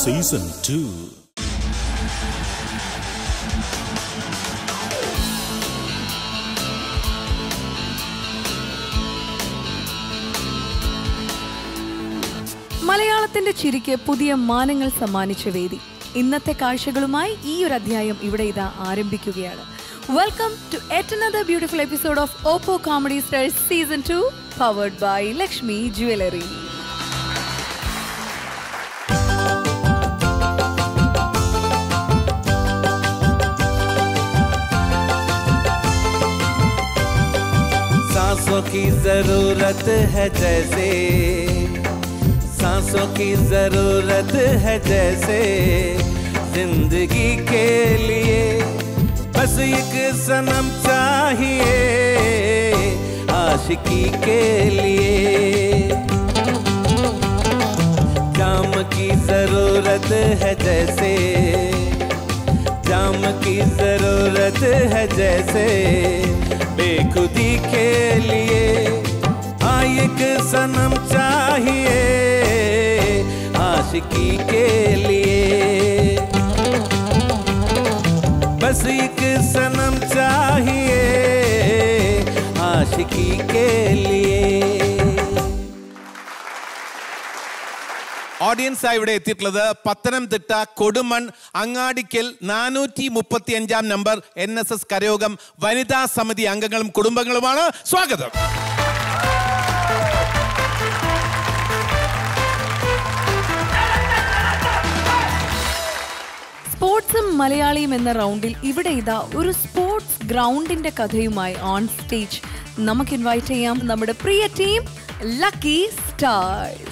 Season two മലയാളത്തിന്റെ ചിരിക്ക് പുതിയ മാനങ്ങൾ സമ്മാനിച്ച വേദി ഇന്നത്തെ കാഴ്ചകളുമായി ഈ ഒരു അധ്യായം ഇവിടെ ഇതാ ആരംഭിക്കുകയാണ് welcome to yet another beautiful episode of Oppo comedy stars season two powered by Lakshmi jewellery सांसों की जरूरत है जैसे सांसों की जरूरत है जैसे जिंदगी के लिए बस एक सनम चाहिए आशिकी के लिए जाम की जरूरत है जैसे जाम की जरूरत है जैसे बेखुदी के लिए हाँ एक सनम चाहिए आशिकी के लिए बस एक सनम चाहिए आशिकी के लिए ഓഡിയൻസ് ആയി ഇവിടെ എത്തിയിട്ടുള്ളത് പത്തനംതിട്ട കൊടുമൺ അങ്ങാടിക്കൽ നാനൂറ്റി മുപ്പത്തി അഞ്ചാം നമ്പർ എൻ എസ് എസ് കരയോഗം വനിതാ സമിതി അംഗങ്ങളും കുടുംബങ്ങളുമാണ് സ്വാഗതം സ്പോർട്സും മലയാളിയും എന്ന റൗണ്ടിൽ ഇവിടെ ഇതാ ഒരു സ്പോർട്സ് ഗ്രൗണ്ടിന്റെ കഥയുമായി ഓൺ സ്റ്റേജ് നമുക്ക് ഇൻവൈറ്റ് ചെയ്യാം നമ്മുടെ പ്രിയ ടീം ലക്കി സ്റ്റാർസ്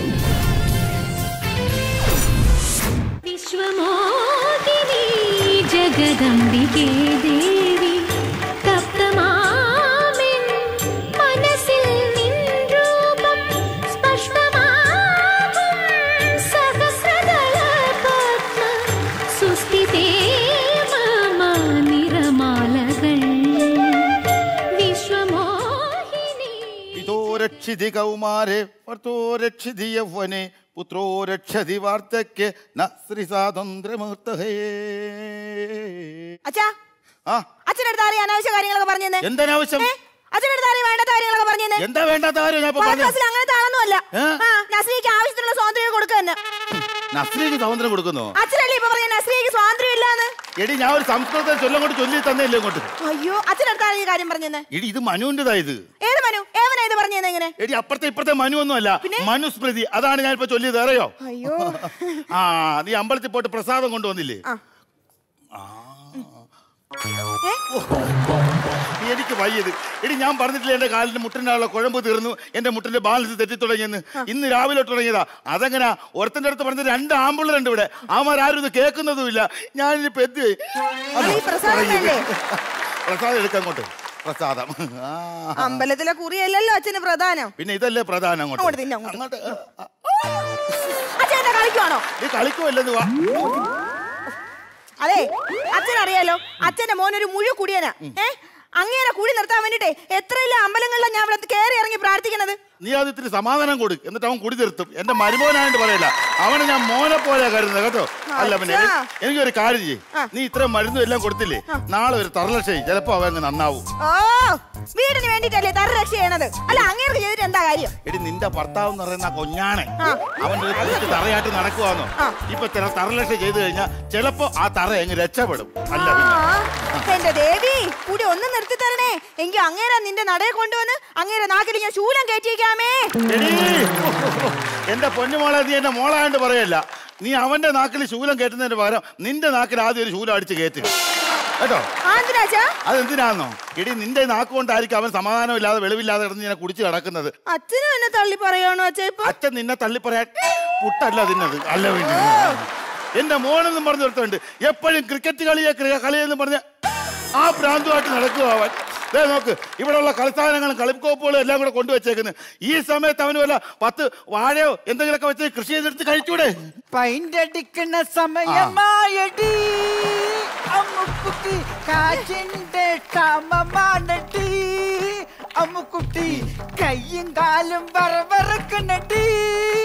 വിശ്വമോഹിനി ജഗദംബികേ ദേവി തപ്തമാമിൻ മനസ്സിൽ നിൻ രൂപം സ്പഷ്ടമാകും സഹസ്രദള പത്മ സുസ്ഥിതേ മമ നിറമാലകൾ വിശ്വമോഹിനി പിതോ രക്ഷിതി കൗമാരെ ഭർത്തോ രക്ഷിതി യൗവനെ പുത്രോ രക്ഷതി വാർദ്ധക്യ ന ശ്രീ സ്വാതന്ത്ര്യമൂർത്തഹേ അച്ഛാ ആ അച്ഛനടുത്ത് ആരെയും അനാവശ്യ കാര്യങ്ങളൊക്കെ പറഞ്ഞെന്ന് എന്തിനാവശ്യം അച്ഛനടുത്ത് ആരെയും വേണ്ടാത്ത കാര്യങ്ങളൊക്കെ പറഞ്ഞെന്ന് എന്താ വേണ്ടാത്ത കാര്യം ഞാൻ ഇപ്പൊ പറഞ്ഞത്? ക്ലാസ്സിൽ അങ്ങനത്തെ ആളൊന്നുമല്ല ഏ? ആ നസ്രിക്ക് ആവശ്യത്തിനുള്ള സ്വാതന്ത്ര്യം കൊടുക്കുമെന്ന് നസ്രീക്ക് സ്വാതന്ത്ര്യം കൊടുക്കുന്നോ അച്ഛനല്ലേ ഇപ്പൊ പറഞ്ഞ നസ്രിക്ക് സ്വാതന്ത്ര്യം ഇല്ലാന്ന് എടി ഞാൻ ഒരു സംസ്കൃതം ചൊല്ലം കൊണ്ട് ചൊല്ലി തന്നേല്ലേ ഇങ്ങോട്ട് അയ്യോ അച്ഛനടുത്ത് ആരെയും ഈ കാര്യം പറഞ്ഞെന്ന് എടി ഇത് മനുവിൻ്റെതാ ഇത് ഏത് മനു ഏവനാ ഇത് പറഞ്ഞെന്ന് എങ്ങനെ എടി അപ്പുറത്തെ ഇപ്പുറത്തെ മനു ഒന്നും അല്ല മനുസ്മൃതി അതാണ് ഞാൻ ഇപ്പൊ ചൊല്ലിയത് അറിയോ അയ്യോ ആ നീ അമ്പലത്തിൽ പോയിട്ട് പ്രസാദം കൊണ്ടുവന്നില്ലേ ആ. ആ. ഏ? എനിക്ക് വയ്യത് എടി ഞാൻ പറഞ്ഞിട്ടില്ല എന്റെ കാലിന്റെ മുട്ടിനുള്ള കുഴമ്പ് തീർന്നു എന്റെ മുട്ടിന്റെ ബാലൻസ് തെറ്റി തുടങ്ങിയെന്ന് ഇന്ന് രാവിലെ തുടങ്ങിയതാ അതെങ്ങനാ ഒരുത്തന്റെ അടുത്ത് പറഞ്ഞ രണ്ട് ആമ്പിള്ളറുണ്ട് ഇവിടെ അവന്മാരും ഇത് കേൾക്കുന്നതുമില്ല ഞാനിപ്പോ എന്ത് ചെയ്യും? അതാ, ഈ പ്രസാദം തുടങ്ങിയത്. വേണ്ടേ? പ്രസാദം എടുക്കാൻ അങ്ങോട്ട് പ്രസാദം ആ. അമ്പലത്തിലെ കുറിയല്ലല്ലോ അച്ഛന് പ്രധാനം പിന്നെ ഇതല്ലേ പ്രധാനം അങ്ങോട്ട് അങ്ങോട്ട് തിന്നെ, അങ്ങോട്ട്. അങ്ങോട്ട് ആ, അച്ഛൻ എന്താ കളിക്കുവാണോ നീ കളിക്കുമല്ലെന്ന് വാ അതെ അച്ഛൻ അറിയാലോ അച്ഛന്റെ മോൻ ഒരു മുഴു കുടിയനാ ഏ അങ്ങേരെ കുടി നിർത്താൻ വേണ്ടിട്ടേ എത്രയില്ല അമ്പലങ്ങളിലാണ് ഞാൻ ഇവിടെ കയറി ഇറങ്ങി പ്രാർത്ഥിക്കണത് നീ അത് ഇത്തിരി സമാധാനം കൊടു എന്നിട്ട് അവൻ കുടി നിർത്തും എന്റെ മരുമോനായിട്ട് പറയില്ല അവനെ ഞാൻ മോനെ പോലെ കരുതുന്നത് കേട്ടോ അല്ല പിന്നെ അച്ഛാ. എനിക്കൊരു കാര്യം ചെയ്യ് ആ. നീ ഇത്രയും മരുന്നും എല്ലാം കൊടുത്തില്ലേ നാളെ ഒരു തറലക്ഷയും ചിലപ്പോ അവൻ അങ്ങ് നന്നാവും ഓ വീടിന് വേണ്ടിട്ടല്ലേ തര രക്ഷ ചെയ്യണത് അല്ല അങ്ങേർക്ക് ചെയ്തിട്ട് എന്താ കാര്യം എടി നിന്റെ ഭർത്താവ് എന്ന് പറയുന്ന ആ കൊഞ്ഞാണ് ആ. അവന്റെ ഒരു കുറിച്ച് തറയായിട്ട് നടക്കുവാന്നോ ആ. ഇപ്പൊ ചില തറലക്ഷ ചെയ്തു കഴിഞ്ഞാൽ ചിലപ്പോ ആ തറ അങ്ങ് രക്ഷപ്പെടും അല്ല ആ, പിന്നെ എന്റെ ദേവി കൂടി ഒന്ന് നിർത്തി തരണേ എങ്കിൽ അങ്ങേരെ നിന്റെ നടയെ കൊണ്ടുവന്ന് അങ്ങേരെ നാക്കിൽ ഞാൻ ശൂലം കയറ്റിയേക്കാമേ എടീ, എന്റെ പൊന്നുമോളെ നീ എന്റെ മോളായോണ്ട് പറയല്ല നീ അവന്റെ നാക്കിൽ ശൂലം കയറ്റുന്നതിന് പകരം നിന്റെ നാക്കിൽ ആദ്യം ഒരു ശൂലം അടിച്ച് കയറ്റുക കേട്ടോ ആ എന്തിനാച്ചാ അതെന്തിനാന്നോ എടി നിന്റെ നാക്ക് കൊണ്ടായിരിക്കും അവൻ സമാധാനമില്ലാതെ വെളിവില്ലാതെ കിടന്ന് ഇങ്ങനെ കുടിച്ച് കിടക്കുന്നത് അച്ഛനും എന്നെ തള്ളി പറയാണോ അച്ഛ ഇപ്പൊ അച്ഛൻ നിന്നെ തള്ളിപ്പറയാൻ പുട്ടല്ല തിന്നത് അല്ല പിന്നെ എന്റെ മോനെന്നും പറഞ്ഞു നിർത്തുന്നുണ്ട് എപ്പോഴും ക്രിക്കറ്റ് കളിയെ ക്രിയ- കളിയെന്ന് പറഞ്ഞ ആ ഭ്രാന്തുമായിട്ട് നടക്കുക അവൻ ദേ നോക്ക് ഇവിടെയുള്ള കളിസ്ഥാനങ്ങളും കളിക്കോപ്പുകളും എല്ലാം കൂടെ കൊണ്ടുവച്ചേക്കുന്നത് ഈ സമയത്ത് അവന് വല്ല പത്ത് വാഴയോ എന്തെങ്കിലുമൊക്കെ വെച്ച് കൃഷി ചെയ്തെടുത്ത് കഴിച്ചൂടെ പൈൻ്റടിക്കണ സമയമായടി അമ്മുക്കുട്ടി കാറ്റിന്റെ ക്ഷമമാണടി അമ്മുക്കുട്ടി കയ്യും കാലും വറവറക്കണടി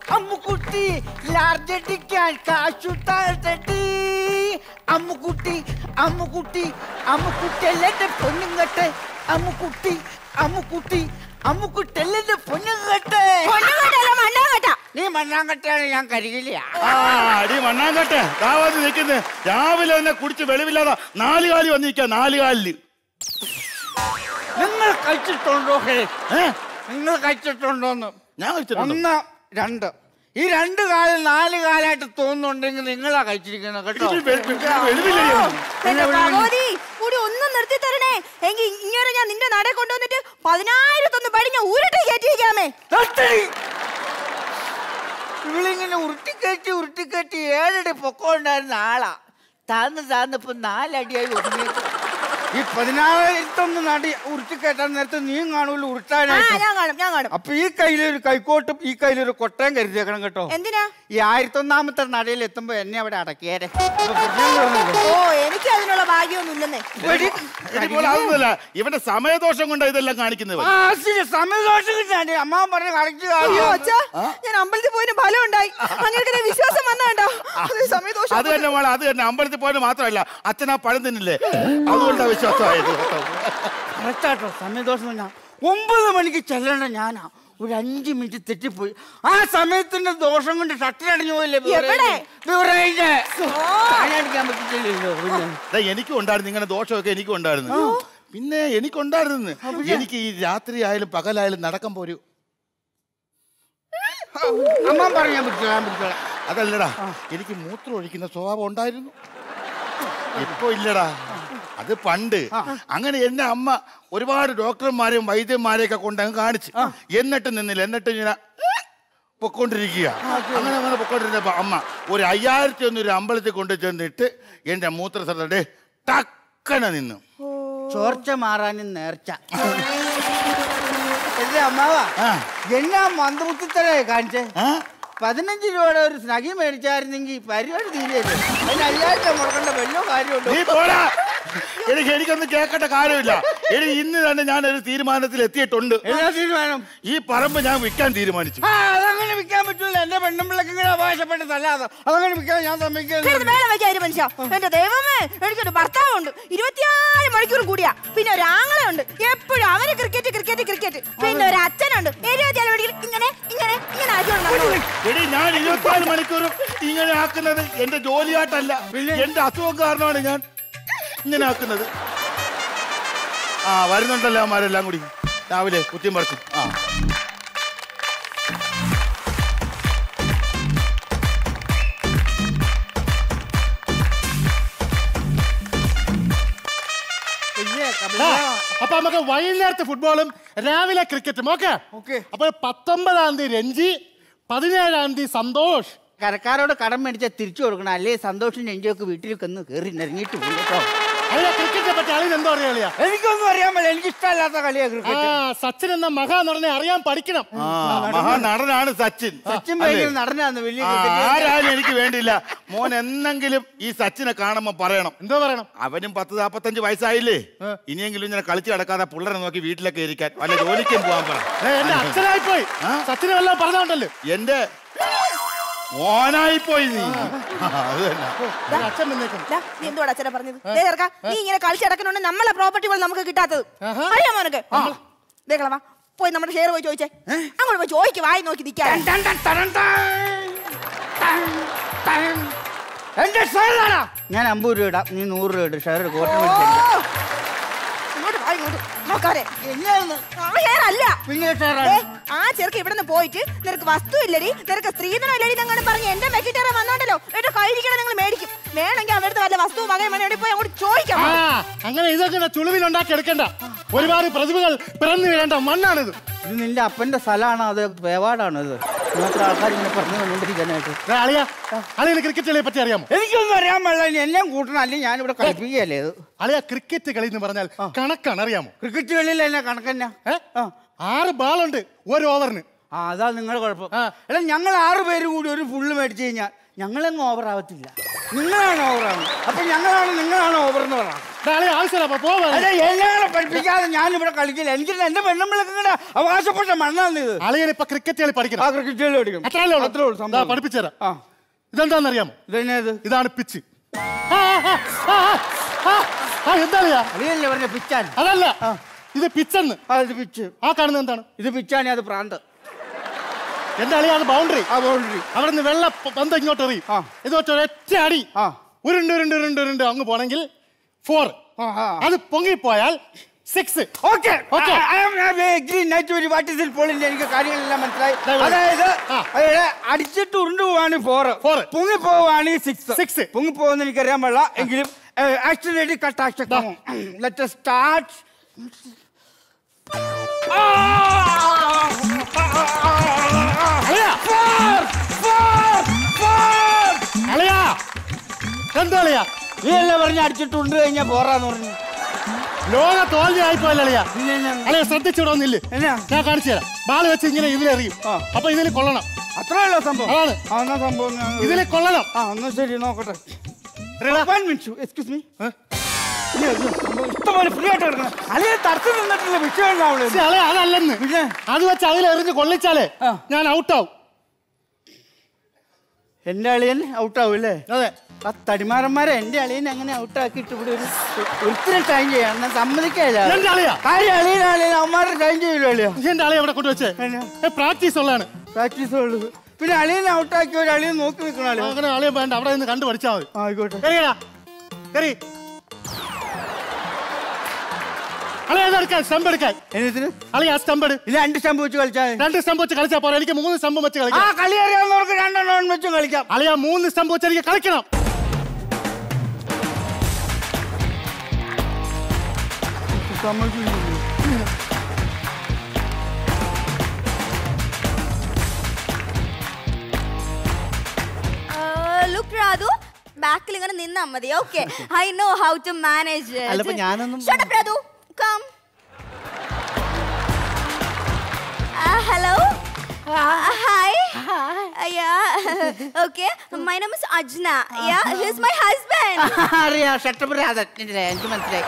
അമ്മുക്കുട്ടി ലാർജടിക്കാൻ കാശുത്താട്ടി അമ്മുക്കുട്ടി അമ്മുക്കുട്ടി അമ്മുക്കുട്ടി എല്ലാം പൊന്നുങ്ങട്ടെ അമ്മുക്കുട്ടി അമ്മുക്കുട്ടി അമ്മുക്കുട്ടി എല്ലാം പൊന്നുങ്ങട്ടെ പൊന്നുകെട്ടല്ല, മണ്ണാങ്കെട്ട. നീ മണ്ണാങ്കട്ടാണ് ഞാൻ കരികില്ല ആ അടി മണ്ണാങ്കട്ടെ ദാവത്ത് നിൽക്കുന്നത് രാവിലെ തന്നെ കുടിച്ച് വെളിവില്ലാതെ നാല് കാലി വന്നിരിക്കുക നാല് കാലില് നിങ്ങൾ കഴിച്ചിട്ടുണ്ടോ ഹേ ഏ നിങ്ങൾ കഴിച്ചിട്ടുണ്ടോന്ന് ഞാൻ കഴിച്ചിട്ടുണ്ട് ഒന്ന് രണ്ട് ഈ രണ്ട് കാലം നാല് കാലായിട്ട് തോന്നുന്നുണ്ടെങ്കിൽ നിങ്ങളാ കഴിച്ചിരിക്കുന്നത് കേട്ടോ വെളിവില്ലേ എന്റെ ഭഗവതി കൂടി ഒന്നും നിർത്തി തരണേ എങ്കിൽ ഇങ്ങനെ ഞാൻ നിന്റെ നടയെ കൊണ്ടുവന്നിട്ട് പതിനായിരത്തൊന്ന് പടി ഞാൻ ഊരിട്ട് കയറ്റിയിരിക്കാമേ നിർത്തടി. ഇവളിങ്ങനെ ഉരുട്ടിക്കയറ്റി ഉരുട്ടിക്കയറ്റി ഏഴടി പൊക്കമുണ്ടായിരുന്ന ആളാ താന്ന് താന്നിപ്പോ നാലടിയായി ഒതുങ്ങിയത് ഈ പതിനായിരത്തൊന്ന് നടി ഉരുട്ടിക്കയറ്റാൻ നേരത്തെ നീയും കാണൂല്ലോ ആ ഉരുട്ടാനായിട്ട് ഞാൻ കാണും ഞാൻ കാണും അപ്പൊ ഈ കയ്യിലൊരു കൈക്കോട്ടും ഈ കയ്യിലൊരു കൊട്ടയും കരുതിയേക്കണം കേട്ടോ എന്തിനാ ഈ ആയിരത്തൊന്നാമത്തെ നടയിൽ എത്തുമ്പോ എന്നെ അവിടെ അടക്കിയേരെ അപ്പൊ പ്രശ്നം തീർന്നല്ലോ. ഓ എനിക്ക് അതിനുള്ള ഭാഗ്യമൊന്നും ഇല്ലെന്നേ വെടി- ഇതുപോലെ അതൊന്നുമല്ല ഇവന്റെ സമയദോഷം കൊണ്ടാ ഇതെല്ലാം കാണിക്കുന്നത് ആ, ശരി, സമയദോഷം കിട്ടാണ്ട് അമ്മ പറഞ്ഞ കറക്റ്റ് അയ്യോ കാര്യം അച്ഛാ ഞാൻ അമ്പലത്തിൽ പോയതിന് ഫലം ഉണ്ടായി അങ്ങനെ വിശ്വാസം വന്നോ സമയദോഷം അത് തന്നെ മോളെ അത് തന്നെ അമ്പലത്തിൽ പോയത് മാത്രമല്ല അച്ഛൻ ആ പഴം തിന്നില്ലേ അതുകൊണ്ടാ വിശ്വാസമായത് കേട്ടോ. കറക്റ്റാട്ടോ സമയദോഷം ഞാൻ ഒമ്പത് മണിക്ക് ചെല്ലണ്ട ഞാനാ ഒരു അഞ്ച് മിനിറ്റ് തെറ്റിപ്പോയി ആ സമയത്തിന്റെ ദോഷം കൊണ്ട് ഷട്ടറടിഞ്ഞു പോയില്ലേ എവിടെ? ബിവറേജ്. താഴെയടിക്കാൻ പറ്റില്ലല്ലോ പിന്നെ ദേ, എനിക്കും ഉണ്ടായിരുന്നു ഇങ്ങനെ ദോഷമൊക്കെ എനിക്കും ഉണ്ടായിരുന്നു പിന്നെ എനിക്കുണ്ടായിരുന്നു എനിക്ക് ഈ രാത്രി ആയാലും പകലായാലും നടക്കാൻ പോരൂ അമ്മ പറയാൻ പറ്റില്ല ഞാൻ പറ്റില്ല അതല്ലടാ എനിക്ക് മൂത്രം ഒഴിക്കുന്ന സ്വഭാവം ഉണ്ടായിരുന്നു ഇപ്പൊ ഇല്ലടാ അത് പണ്ട് അങ്ങനെ എന്നെ അമ്മ ഒരുപാട് ഡോക്ടർമാരെയും വൈദ്യന്മാരെയൊക്കെ കൊണ്ട് അങ്ങ് കാണിച്ചു എന്നിട്ട് നിന്നില്ല എന്നിട്ട് ഇങ്ങനെ പൊക്കോണ്ടിരിക്കുക അങ്ങനെ അങ്ങനെ പൊക്കോണ്ടിരുന്നപ്പോ അമ്മ ഒരു അയ്യായിരത്തി ഒന്നൊരു അമ്പലത്തിൽ കൊണ്ട് ചെന്നിട്ട് എന്റെ മൂത്രസടേ ടക്കന നിന്നു ചോർച്ച മാറാനും നേർച്ച എന്റെ അമ്മാവാ ആ. എന്നാ മന്ദബുദ്ധിത്തരായി കാണിച്ചേ ആ? പതിനഞ്ച് രൂപയുടെ ഒരു സ്നഗി മേടിച്ചായിരുന്നെങ്കിൽ പരിപാടി തീരെയല്ലേ അതിന് അയ്യായിരം മുടക്കേണ്ട വല്ലോ കാര്യമുണ്ടോ നീ പോടാ എനിക്ക് എനിക്കൊന്നും കേൾക്കേണ്ട കാര്യമില്ല എനിക്ക് ഇന്ന് തന്നെ ഞാൻ ഒരു തീരുമാനത്തിൽ എത്തിയിട്ടുണ്ട് എന്നാ തീരുമാനം ഈ പറമ്പ് ഞാൻ വിൽക്കാൻ തീരുമാനിച്ചു ആ അതങ്ങനെ വിൽക്കാൻ പറ്റൂല എന്റെ പെണ്ണുമ്പിള്ളക്ക് ഇങ്ങനെ അവകാശപ്പെട്ടതല്ലാതെ അതങ്ങനെ വിൽക്കാൻ ഞാൻ സമ്മതിക്കുന്നത് കിടന്ന് വേണം വെച്ചായിരുന്നു മനുഷ്യ എന്റെ ദൈവമേ എനിക്കൊരു ഭർത്താവുണ്ട് ഇരുപത്തിയാറ് മണിക്കൂർ കൂടിയാ പിന്നെ ഒരു ആങ്ങളയുണ്ട് എപ്പോഴും അവന് ക്രിക്കറ്റ് ക്രിക്കറ്റ് ക്രിക്കറ്റ് പിന്നെ ഒരു അച്ഛനുണ്ട് ഇരുപത്തിയാറ് മണിക്കൂർ ഇങ്ങനെ ഇങ്ങനെ ഇങ്ങനെ ആക്കിയോണ്ട് എടി ഞാൻ ഇരുപത്തിനാല് മണിക്കൂറും ഇങ്ങനെ ആക്കുന്നത് എന്റെ ജോലിയായിട്ടല്ല എന്റെ അസുഖം കാരണമാണ് ഞാൻ ഇങ്ങനെ ആക്കുന്നത് ആ വരുന്നുണ്ടല്ലോ അവന്മാരെല്ലാം കൂടി രാവിലെ കുത്തിയും പറിച്ചും ആ പിന്നെ ആ, കപില അപ്പൊ നമുക്ക് വൈകുന്നേരത്തെ ഫുട്ബോളും രാവിലെ ക്രിക്കറ്റും ഓക്കെ ഓക്കേ. അപ്പൊ പത്തൊമ്പതാം തീയതി രഞ്ജി പതിനേഴാം തീയതി സന്തോഷ് കരക്കാരോട് കടം മേടിച്ചാൽ തിരിച്ചു കൊടുക്കണം അല്ലേ സന്തോഷം നെഞ്ചൊക്കെ വീട്ടിലേക്ക് ഒന്ന് കയറി നിറങ്ങിയിട്ട് പോകും കേട്ടോ അതിലെ ക്രിക്കറ്റിനെ പറ്റി അളിന് എന്തോ അറിയാളിയാ എനിക്കൊന്നും അറിയാൻ പറ്റില്ല എനിക്ക് ഇഷ്ടമല്ലാത്ത കളിയാ ആ ക്രിക്കറ്റ് സച്ചിൻ എന്ന മഹാനടനെ അറിയാൻ പഠിക്കണം ആ മഹാനടനാണ് സച്ചിൻ സച്ചിൻ അല്ലേ? ഭയങ്കര നടനാന്ന് വലിയ ആ, ക്രിക്കറ്റ് ആരായാലും എനിക്ക് വേണ്ടിയില്ല മോൻ എന്നെങ്കിലും ഈ സച്ചിനെ കാണുമ്പോ പറയണം എന്തോ പറയണം അവനും പത്ത് നാപ്പത്തഞ്ച് വയസ്സായില്ലേ ഇനിയെങ്കിലും ഇങ്ങനെ കളിച്ചു നടക്കാതെ പിള്ളേരെ നോക്കി വീട്ടിലൊക്കെ ഇരിക്കാൻ വല്ല ജോലിക്കും പോകാൻ പറ ഏ, എന്റെ അച്ഛനായി പോയി സച്ചിനെ വല്ലതും പറഞ്ഞോണ്ടല്ലോ എന്റെ മോനായി പോയി നീ ആ, അത് തന്നെ എന്റെ അച്ഛൻ വന്നേക്കും ദാ, നീ എന്തുവാടാ അച്ഛനെ പറഞ്ഞത് ദേ ചെറുക്കാ, നീ ഇങ്ങനെ കളിച്ചടക്കണോണ്ട് നമ്മളെ പ്രോപ്പർട്ടികൾ നമുക്ക് കിട്ടാത്തത് അറിയാമോ മോനക്ക് ദേക്കളവാ പോയി നമ്മുടെ ഷെയർ പോയി ചോദിച്ചേ അങ്ങോട്ട് പോയി ചോദിക്ക് വായി നോക്കി നിൽക്കാൻ എന്റെ ഷെയറാണ് ഞാൻ അമ്പത് രൂപ ഇടാം നീ നൂറ് രൂപ ഇടും ഷെയർ കോട്ടൺ ഓ, മേടിച്ചിട്ടുണ്ട്. ഇങ്ങോട്ട് വാ ഇങ്ങോട്ട് നോക്കാരെ എന്നാന്ന്? ആ ഷെയർ അല്ല പിന്നെ ഷെയറാണ് ദേ, ആ ചെറുക്ക് ഇവിടെ നിന്ന് പോയിട്ട് നിനക്ക് വസ്തു ഇല്ലടി നിനക്ക് സ്ത്രീധനം ഇല്ലടി എന്നങ്ങനെ പറഞ്ഞ് എന്റെ മെക്കിട്ടേറെ വന്നോണ്ടല്ലോ എന്റെ കയ്യിരിക്കണം നിങ്ങൾ മേടിക്കും വേണമെങ്കിൽ അവരുടെ വല്ല വസ്തുവും വകയും വേണം പോയി അങ്ങോട്ട് ചോദിക്കാം ആ അങ്ങനെ ഇതൊക്കെ ചുളിവിൽ ഉണ്ടാക്കി എടുക്കണ്ട ഒരുപാട് പ്രതിഭകൾ പിറന്നു വീഴേണ്ട മണ്ണാണിത് ഇത് നിന്റെ അപ്പന്റെ സ്ഥലമാണോ അത് വേവാടാണോ ഇത് മാത്രം ആൾക്കാർ ഇങ്ങനെ പറഞ്ഞു കൊണ്ടിരിക്കാനായിട്ട് ഏ, അളിയ അളിയന് ക്രിക്കറ്റ് കളിയെ പറ്റി അറിയാമോ എനിക്കൊന്നും അറിയാൻ പാടില്ല എന്നെ കൂട്ടണം അല്ലെങ്കിൽ ഞാനിവിടെ കളിപ്പിക്കുകയല്ലേ ഇത് അളിയ ക്രിക്കറ്റ് കളി എന്ന് പറഞ്ഞാൽ കണക്കാണ് അറിയാമോ ക്രിക്കറ്റ് കളിയിൽ എന്നെ കണക്കന്നെ ഏ? ആറ് ബാളുണ്ട് ഒരു ഓവറിന് ആ അതാ നിങ്ങളുടെ കുഴപ്പം ആ. എടാ ഞങ്ങൾ ആറ് പേര് കൂടി ഒരു ഫുള്ള് മേടിച്ചു കഴിഞ്ഞാൽ ഞങ്ങളങ്ങ് ഓവർ ആവത്തില്ല നിങ്ങളാണ് ഓവർ ആവുന്നത് അപ്പൊ ഞങ്ങളാണ് നിങ്ങളാണ് ഓവർ എന്ന് പറയാം അളിയ ആവശ്യമില്ല പോവാ അല്ല എന്നെ പഠിപ്പിക്കാതെ ഞാൻ ഇവിടെ കളിക്കില്ല എനിക്ക് എന്റെ പെണ്ണുമ്പിളൊക്കെ ഇങ്ങനെ അവകാശപ്പെട്ട മണ്ണാണ് ഇത് അളിയൻ ഇപ്പൊ ക്രിക്കറ്റ് കളി ആ പഠിക്കണം ക്രിക്കറ്റ് കളി പഠിക്കും അത്രയല്ലേ ഉള്ളൂ? അത്രേ ഉള്ളൂ ദാ, സംഭവം. പഠിപ്പിച്ചുതരാം ആ ഇതെന്താണെന്നറിയാമോ ഇതെന്നത് ഇതാണ് പിച്ച് ആ, ആ, ആ, ആ, ആ, എന്താളിയാ അളിയല്ലേ പറഞ്ഞ പിച്ചാൻ അതല്ല ഇത് പിച്ചെന്ന് ആ ഇത് പിച്ച് ആ കാണുന്നത് എന്താണ് ഇത് പിച്ചാണ് അത് പ്രാന്ത് എന്റെ അളിയ അത് ബൗണ്ടറി ആ ബൗണ്ടറി അവിടെ നിന്ന് വെള്ള പ- പന്ത് ഇങ്ങോട്ട് എറിയും ആ. ഇത് വെച്ച് ഒരൊറ്റ അടി ആ. ഉരുണ്ട് ഉരുണ്ട് ഉരുണ്ട് ഉരുണ്ട് അങ്ങ് പോണെങ്കിൽ ഫോർ ആ, ആ. അത് പൊങ്ങിപ്പോയാൽ സിക്സ് ഓക്കെ Okay. വാട്ടിൽ എനിക്ക് കാര്യങ്ങളെല്ലാം മനസ്സിലായി ദാ ഇവിടെ. അതായത് ആ. അതായത് അടിച്ചിട്ട് ഉരുണ്ടു പോവാണ് ഫോർ Four. പൊങ്ങി പോവാണ് സിക്സ് Six. പൊങ്ങി പോകുന്ന എനിക്കറിയാൻ പാടില്ല എങ്കിലും ആക്സിഡന്റ് കട്ടാക്ഷൻ ലെറ്റ് സ്റ്റാർട്ട് അളിയാ അളിയാ എന്താ അളിയാ നീ അല്ലേ പറഞ്ഞ അടിച്ചിട്ടുണ്ട് കഴിഞ്ഞാ പോറാന്ന് പറഞ്ഞു ലോക തോൽവി ആയിപ്പോയല്ലേ അളിയാ പിന്നെ എന്നാ? അളിയ ശ്രദ്ധിച്ചിടൊന്നില്ലേ എന്നാ? ഞാൻ കാണിച്ചു തരാം ബാൾ വെച്ച് ഇങ്ങനെ ഇതിലെറിയും ആ. അപ്പൊ ഇതിൽ കൊള്ളണം അത്രേ ഉള്ളൂ സംഭവം അതാണ്. ആ എന്നാ സംഭവം ഞാൻ- ഇതിൽ കൊള്ളണം ആ എന്നാ ശരി നോക്കട്ടെ Ready? One minute, excuse me. ഇല്ല, ഇല്ല, സംഭവം ഇഷ്ടംപോലെ ഫ്രീ ആയിട്ട് കിടക്കണം അല്ലെങ്കിൽ തടസ്സം നിന്നിട്ടുള്ള വിഷയം ഉണ്ടാവുള്ളൂ പക്ഷെ അളിയ അതല്ലെന്ന് പിന്നെ? അത് വെച്ച് അതിലെറിഞ്ഞ് കൊള്ളിച്ചാലേ ആ. ഞാൻ ഔട്ടാവും എന്റെ അളിയൻ ഔട്ടാവും അല്ലേ അതെ ആ തടിമാറന്മാരെ എന്റെ അളിയനെ അങ്ങനെ ഔട്ടാക്കിയിട്ട് ഇവിടെ ഒരു ഒരിക്കലും ടൈം ചെയ്യാം ഞാൻ സമ്മതിക്കില്ല എന്റെ അളിയാ കാര്യം അളിയൻ അളിയൻ അവന്മാരുടെ ടൈം ചെയ്യില്ല അളിയ എന്റെ അളിയ ഇവിടെ കൊണ്ടുവച്ചേ എന്നാ? പ്രാക്ടീസ് ഉള്ളതാണ് പ്രാക്ടീസ് ഉള്ളത് പിന്നെ അളിയനെ ഔട്ടാക്കി ഒരു അളിയൻ നോക്കി നിൽക്കണം അളിയ അങ്ങനെ അളിയ വേണ്ട അവിടെ നിന്ന് കണ്ടു പഠിച്ചാൽ മതി ആയിക്കോട്ടെ കറിയടാ കറി അളിയ ഇതെടുക്കാൻ സ്റ്റമ്പ് എടുക്കാൻ എന്നതിന് അളിയ ആ സ്റ്റമ്പ് എടു ഇത് രണ്ട് സ്റ്റമ്പ് വെച്ച് കളിച്ചാൽ മതി. രണ്ട് സ്റ്റമ്പ് വെച്ച് കളിച്ചാൽ പോരാ എനിക്ക് മൂന്ന് സ്റ്റമ്പ് വെച്ച് ആ കളിക്കാം കളി അറിയാവുന്നവർക്ക് രണ്ടെണ്ണം വെച്ചും കളിക്കാം അളിയ മൂന്ന് സ്റ്റമ്പ് വെച്ച് എനിക്ക് കളിക്കണം ലുക്ക് രാധു ബാക്കിൽ ഇങ്ങനെ നിന്നാ മതി okay I know how to manage അല്ല, ഇപ്പൊ ഞാനൊന്നും- Radhu come hello hi okay my name is Ajna yeah his my husband അറിയാം ഷട്ടപുരാതൻ എനിക്ക് മനസ്സിലായി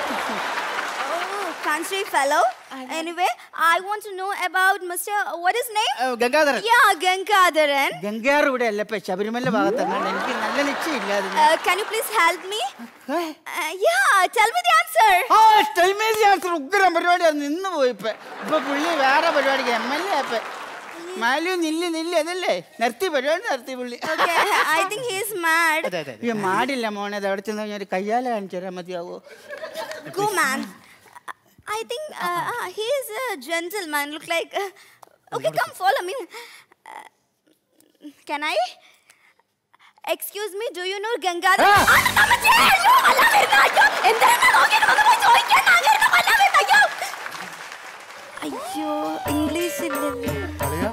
country fellow anyway i want to know about mr what is name Gangadharan yeah gangadharan ഗംഗാർ ഇവിടെ അല്ല ഇപ്പൊ ശബരിമല ഭാഗത്താണ് എനിക്ക് നല്ല നിശ്ചയമില്ല അതിന് uh, can you please help me uh, yeah tell me the answer ആ ടെലിമേജ് ആൻസർ ഉഗ്രം പരിപാടിയാണ് നിന്ന് പോയി ഇപ്പൊ ഇപ്പൊ പുള്ളി വേറെ പരിപാടിക്ക് എം എൽ എ ഇപ്പൊ മാലു നില്ല് നില്ല് അതല്ലേ നിർത്തി പരിപാടി നിർത്തി പുള്ളി okay i think he is mad അയ്യോ മാടില്ല മോനെ അത് അവിടെ ചെന്ന് കഴിഞ്ഞാൽ ഒരു കയ്യാല കാണിച്ചു തരാൻ മതിയാവോ go man i think uh, uh, he is a gentleman look like uh, okay come follow me uh, can i excuse me do you know gangadhar ആ, നമ്മച്ചേ, അയ്യോ, അല്ല വരുന്ന, അയ്യോ, എന്താണ് നോക്കിയിട്ട് വന്ന് പോയി ചോദിക്കാൻ, ഞാൻ വരുന്ന, കൊല്ലാൻ വരുന്ന, അയ്യോ. അയ്യോ ഇംഗ്ലീഷ് ഇല്ലല്ലോ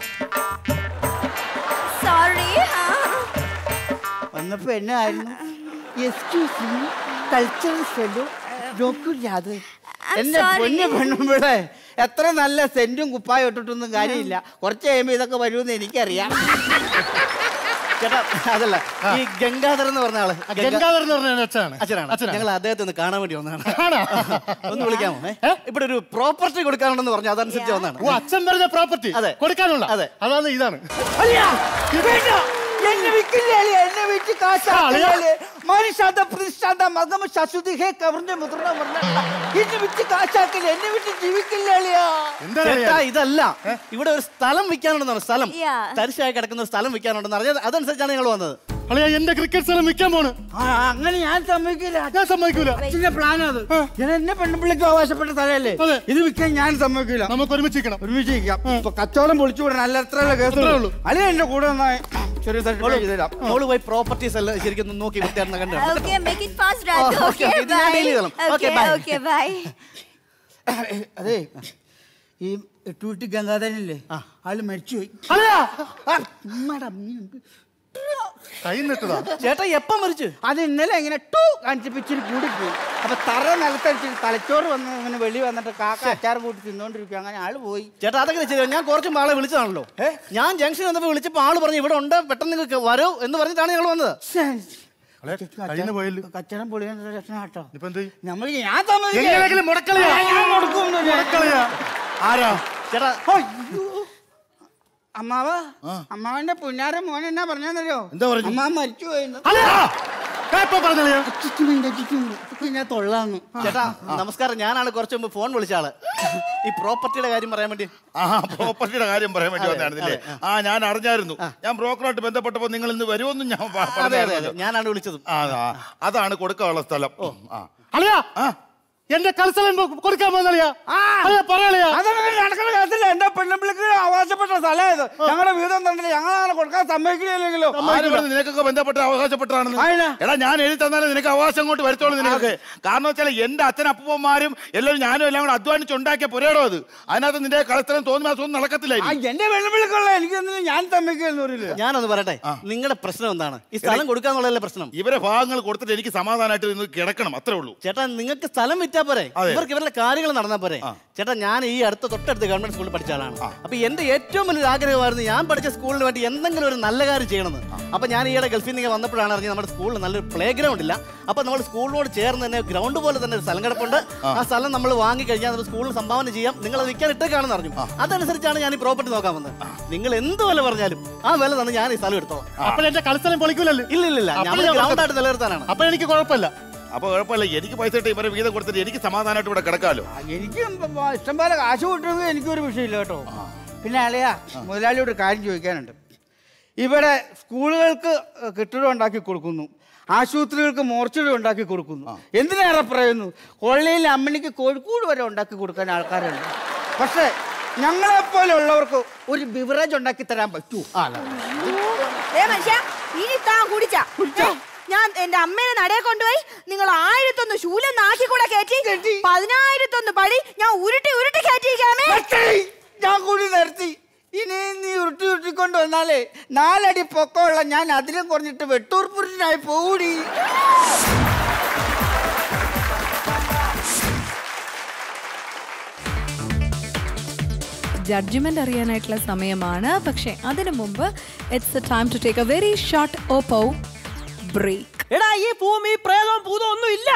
സോറി വന്നപ്പോ എന്നായിരുന്നു എക്സ്ക്യൂസ് മീ കൾച്ചറൽ ഫെലോ നോക്കില്ലാതെ I'm എന്റെ sorry. പൊന്നു പെണ്ണുമ്പിളെ എത്ര നല്ല സെന്റും കുപ്പായം ഇട്ടിട്ടൊന്നും കാര്യമില്ല കുറച്ച് കഴിയുമ്പോ ഇതൊക്കെ വരുമെന്ന് എനിക്കറിയാം ചേട്ടാ അതല്ല ഈ ഗംഗാധർ എന്ന് പറഞ്ഞ ആള് ഗംഗാ- ഗംഗാധരൻ എന്ന് പറഞ്ഞ അച്ഛനാണ് അച്ഛനാണ് ഞങ്ങൾ അദ്ദേഹത്തെ ഒന്ന് കാണാൻ വേണ്ടി വന്നതാണ് ആണോ? ഒന്ന് വിളിക്കാമോ ഏ? ഇവിടെ ഒരു പ്രോപ്പർട്ടി കൊടുക്കാനുണ്ടെന്ന് പറഞ്ഞു അതനുസരിച്ച് വന്നതാണ് ഓ അച്ഛൻ പറഞ്ഞ പ്രോപ്പർട്ടി അതെ. കൊടുക്കാനുള്ള അതെ. അതാണ് ഇതാണ് അല്ല, വേണ്ട. എന്നെ വിൽക്കില്ലേ അളിയ? എന്നെ വിറ്റ് കാശാക്കില്ലേ? മനുഷ്യാത പ്രതിഷ്ഠാത മതം ശാശ്വതി ഹേ കവറിന്റെ മുദ്രണ വർണ്ണ. എന്നെ വിറ്റ് കാശാക്കില്ലേ എന്നെ വിറ്റ് ജീവിക്കില്ലേ അളിയാ എന്താ ചേട്ടാ ഇതല്ല ഇവിടെ ഒരു സ്ഥലം വിൽക്കാനുണ്ടെന്നാണ് സ്ഥലം Yeah. തരിശായി കിടക്കുന്ന ഒരു സ്ഥലം വിൽക്കാനുണ്ടെന്ന് അറിയാം അതനുസരിച്ചാണ് ഞങ്ങൾ വന്നത് അളിയ എന്റെ ക്രിക്കറ്റ് സ്ഥലം വിൽക്കാൻ പോണ് ആ, അങ്ങനെ ഞാൻ സമ്മതിക്കില്ല ഞാൻ സമ്മതിക്കൂല അച്ഛന്റെ പ്ലാൻ അത് ഞാൻ എന്നെ പെണ്ണുപിള്ളിക്ക് അവകാശപ്പെട്ട സ്ഥലമല്ലേ അതെ. ഇത് വിൽക്കാൻ ഞാൻ സമ്മതിക്കില്ല നമുക്ക് ഒരുമിച്ച് നിൽക്കണം ഒരുമിച്ച് നിൽക്കാം ഇപ്പൊ കച്ചവടം പൊളിച്ചു വിടണം അല്ല അത്രയുള്ള കേസ് അത്രേ ഉള്ളൂ. അല്ലെ എന്റെ കൂടെ വന്നാൽ ചെറിയ സർട്ടിഫിക്കറ്റ് ചെയ്തുതരാം മോള് പോയി പ്രോപ്പർട്ടീസ് എല്ലാം ശരിക്കും ഒന്ന് നോക്കി വൃത്തിയാണെന്ന് കണ്ടു Okay, make it fast, Raju. Oh, okay, Okay, okay. ഇത് ഞാൻ bye. deal ചെയ്തോളാം. Okay, Okay, bye. okay, bye. അതെ ഈ എട്ടുകുട്ടി ഗംഗാധരനില്ലേ ആള് മരിച്ചുപോയി അളിയ ആ, ഉമ്മാടെ അമ്മയുണ്ട്. കൈ നിട്ടതാ ചേട്ടാ എപ്പം മരിച്ചു അത് ഇന്നലെ ഇങ്ങനെ ടൂ കാണിച്ചപ്പോ ഇച്ചിരി കൂടിപ്പോയി അപ്പൊ തറ നിലത്തടിച്ച് തലച്ചോറ് വന്ന് ഇങ്ങനെ വെളി വന്നിട്ട് കാക്ക അച്ചാർ കൂട്ടി തിന്നോണ്ടിരിക്കും അങ്ങനെ ആള് പോയി ചേട്ടാ അതൊക്കെ ശരി ഞാൻ കുറച്ച് ആളെ വിളിച്ചതാണല്ലോ ഞാൻ ജംഗ്ഷൻ വന്നപ്പോൾ വിളിച്ചപ്പോൾ ആള് പറഞ്ഞു ഇവിടെ ഉണ്ട് പെട്ടെന്ന് നിങ്ങൾക്ക് വരൂ എന്ന് പറഞ്ഞിട്ടാണ് ഞങ്ങൾ വന്നത് ശ്ശേ. കഴിഞ്ഞു പോയില്ല കച്ചവടം പൊളിയാൻ ലക്ഷണം കേട്ടോ ഇപ്പൊ എന്ത് നമ്മൾ ഞാൻ സമ്മതിക്കാം. എങ്ങനെയെങ്കിലും മുടക്കളിയാ ഞാൻ മുടക്കൊന്നുമില്ല. മുടക്കളിയാ ആരാ ചേട്ടാ അയ്യോ. അമ്മാവ അമ്മാവന്റെ പുന്നാര മോൻ എന്നാ പറഞ്ഞെന്നറിയോ എന്താ പറഞ്ഞു? അമ്മാവൻ മരിച്ചു പോയെന്ന് അല്ലയാ ഇപ്പൊ പറഞ്ഞില്ലേ ചുറ്റുമുണ്ട് ചുറ്റുമുണ്ട് പിന്നെ തൊള്ളാന്ന് ചേട്ടാ നമസ്കാരം ഞാനാണ് കുറച്ച് മുമ്പ് ഫോൺ വിളിച്ച ആള് ഈ പ്രോപ്പർട്ടിയുടെ കാര്യം പറയാൻ വേണ്ടി ആ പ്രോപ്പർട്ടിയുടെ കാര്യം പറയാൻ വേണ്ടി വന്നായിരുന്നില്ലേ ആ ഞാൻ അറിഞ്ഞായിരുന്നു ഞാൻ ബ്രോക്കറായിട്ട് ബന്ധപ്പെട്ടപ്പോ നിങ്ങൾ ഇന്ന് വരുമെന്നും ഞാൻ പ- അതെ അതെ അതെ പറഞ്ഞായിരുന്നു. ഞാനാണ് വിളിച്ചത് ആ, ആ, അതാണ് കൊടുക്കാനുള്ള സ്ഥലം ആ അല്ലയാ ആ. എന്റെ കൽസലം കൊടുക്കാൻ പോകുന്നളിയാ അല്ലയാ പറയാളിയാ അതൊന്നും നടക്കുന്ന കാര്യത്തില്ല എന്റെ പെണ്ണുമ്പിളിക്ക് അവകാശപ്പെട്ട സ്ഥലമായത് ഞങ്ങളുടെ വീതം തന്നില്ല ഞങ്ങളാണ് കൊടുക്കാൻ സമ്മതിക്കില്ലെങ്കിലോ ആര് പറഞ്ഞു നിനക്കൊക്കെ ബന്ധപ്പെട്ട അവകാശപ്പെട്ടാണെന്ന് ആയില്ല. എടാ ഞാൻ എഴുതി തന്നാലേ നിനക്ക് അവകാശം കൊണ്ട് വരുത്തോളൂ നിനക്ക് കാരണം വെച്ചാൽ എന്റെ അച്ഛൻ അപ്പൂപ്പന്മാരും എല്ലാവരും ഞാനും എല്ലാം കൂടെ അധ്വാനിച്ച് ഉണ്ടാക്കിയ പുരയിടോ അത് അതിനകത്ത് നിന്റെ കളസ്ഥലം തോന്നുന്ന അതൊന്നും നടക്കത്തില്ല ആ, ഇനി. എന്റെ പെണ്ണുമ്പിളിക്കുള്ള എനിക്കൊന്നും ഞാൻ സമ്മതിക്കില്ലെന്ന് പറയില്ല ഞാനൊന്ന് പറയട്ടെ നിങ്ങളുടെ പ്രശ്നം എന്താണ് ഈ സ്ഥലം കൊടുക്കാന്നുള്ളതല്ലേ പ്രശ്നം ഇവരെ ഭാഗങ്ങൾ കൊടുത്തിട്ട് എനിക്ക് സമാധാനമായിട്ട് ഇന്ന് കിടക്കണം അത്രേ ഉള്ളൂ ചേട്ടാ നിങ്ങൾക്ക് സ്ഥലം വിറ്റാ പോരെ അതെ. ഇവർക്ക് ഇവരുടെ കാര്യങ്ങൾ നടന്നാ പോരെ ചേട്ടാ ഞാൻ ഈ അടുത്ത തൊട്ടടുത്ത് ഗവൺമെന്റ് സ്കൂളിൽ പഠിച്ച ആളാണ് അപ്പൊ എന്റെ ഏറ്റവും വലിയൊരു ആഗ്രഹമായിരുന്നു ഞാൻ പഠിച്ച സ്കൂളിന് വേണ്ടി എന്തെങ്കിലും ഒരു നല്ല കാര്യം ചെയ്യണമെന്ന് അപ്പൊ ഞാൻ ഈയിടെ ഗൾഫിൽ നിന്ന് വന്നപ്പോഴാണ് അറിഞ്ഞത് നമ്മുടെ സ്കൂളിൽ നല്ലൊരു പ്ലേ ഗ്രൗണ്ട് ഇല്ല അപ്പൊ നമ്മുടെ സ്കൂളിനോട് ചേർന്ന് തന്നെ ഗ്രൗണ്ട് പോലെ തന്നെ ഒരു സ്ഥലം കിടപ്പുണ്ട് ആ സ്ഥലം നമ്മൾ വാങ്ങി കഴിഞ്ഞാൽ അത് സ്കൂളിൽ സംഭാവന ചെയ്യാം നിങ്ങൾ അത് വിൽക്കാൻ ഇട്ടേക്കാണെന്ന് അറിഞ്ഞു അതനുസരിച്ചാണ് ഞാൻ ഈ പ്രോപ്പർട്ടി നോക്കാൻ വന്നത് നിങ്ങൾ എന്ത് വില പറഞ്ഞാലും ആ വില തന്നെ ഞാൻ ഈ സ്ഥലം എടുത്തോളാം അപ്പോഴെന്റെ കൽസലം പൊളിക്കൂലല്ലോ ഇല്ല ഇല്ല ഇല്ല അപ്പോൾ നമ്മൾ ഞാൻ ഗ്രൗണ്ട് ആയിട്ട് നിലനിർത്താനാണ് അപ്പൊ എനിക്ക് കുഴപ്പമില്ല അപ്പൊ കുഴപ്പമില്ല എനിക്ക് പൈസ ഇട്ട് ഇവരെ വീതം കൊടുത്തിട്ട് എനിക്ക് സമാധാനമായിട്ട് ഇവിടെ കിടക്കാമല്ലോ എനിക്ക് ഇഷ്ടം പോലെ കാശ് കിട്ടുമെങ്കിൽ എനിക്കൊരു വിഷയമില്ല കേട്ടോ പിന്നെ അലയാ മുതലാളിയോട് ഒരു കാര്യം ചോദിക്കാനുണ്ട് ഇവിടെ സ്കൂളുകൾക്ക് കെട്ടിടം ഉണ്ടാക്കി കൊടുക്കുന്നു ആശുപത്രികൾക്ക് മോർച്ചറി ഉണ്ടാക്കി കൊടുക്കുന്നു എന്തിനേറെ പറയുന്നു കൊള്ളയിൽ അമ്മണിക്ക് കോഴിക്കോട് വരെ ഉണ്ടാക്കി കൊടുക്കാൻ ആൾക്കാരുണ്ട് പക്ഷേ ഞങ്ങളെപ്പോലുള്ളവർക്ക് ഒരു ബിവറേജ് ഉണ്ടാക്കി തരാൻ പറ്റുമോ ഏ മനുഷ്യ ഇനി താൻ കുടിച്ച ഞാൻ എന്റെ അമ്മേനെ നടയെ കൊണ്ടുപോയി നിങ്ങൾ ആയിരത്തൊന്ന് ശൂലം നാക്കി കൂടെ കയറ്റി പതിനായിരത്തൊന്ന് പടി ഞാൻ ഉരുട്ടി ഉരുട്ടി കയറ്റിയിരിക്കാമേ നിർത്തി. ഞാൻ കൂടി നിർത്തി ഇനി നീ ഉരുട്ടി ഉരുട്ടിക്കൊണ്ട് വന്നാലേ നാലടി പൊക്കമുള്ള ഞാൻ അതിലും കുറഞ്ഞിട്ട് വെട്ടൂർ പുരുഷനായി പോകൂടി ജഡ്ജ്മെന്റ് അറിയാനായിട്ടുള്ള സമയമാണ് പക്ഷേ അതിനു മുമ്പ് it's a time to take a very short Oppo break എടാ ഈ ഭൂമി പ്രേതവും ഭൂതവും ഒന്നും ഇല്ല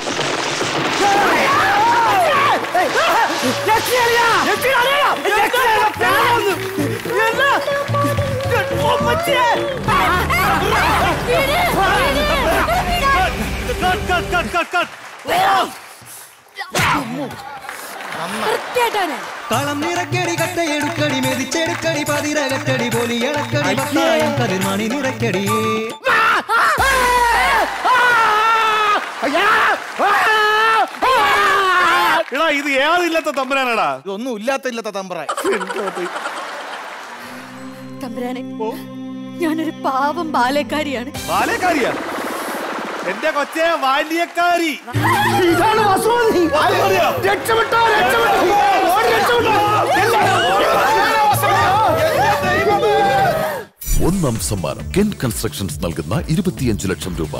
വൃത്തിയായിട്ടാണ് കളം നിറക്കടി കട്ടയെടുക്കടി മെതിച്ചെടുക്കടി പതിര കട്ടടി പോലി ഇളക്കടി പത്തായം കതിർമണി നിറക്കടി എടാ ഇത് ഏതില്ലാത്ത തമ്പുരാനടാ ഇതൊന്നും ഇല്ലാത്ത ഇല്ലാത്ത തമ്പ്രാൻ തമ്പുരാനെ ഞാനൊരു പാവം ബാലക്കാരിയാണ് ബാലക്കാരിയാ എന്റെ കൊച്ചെ ബാല്യക്കാരി ഒന്നാം സമ്മാനം കെൻ കൺസ്ട്രക്ഷൻസ് നൽകുന്ന ഇരുപത്തിയഞ്ച് ലക്ഷം രൂപ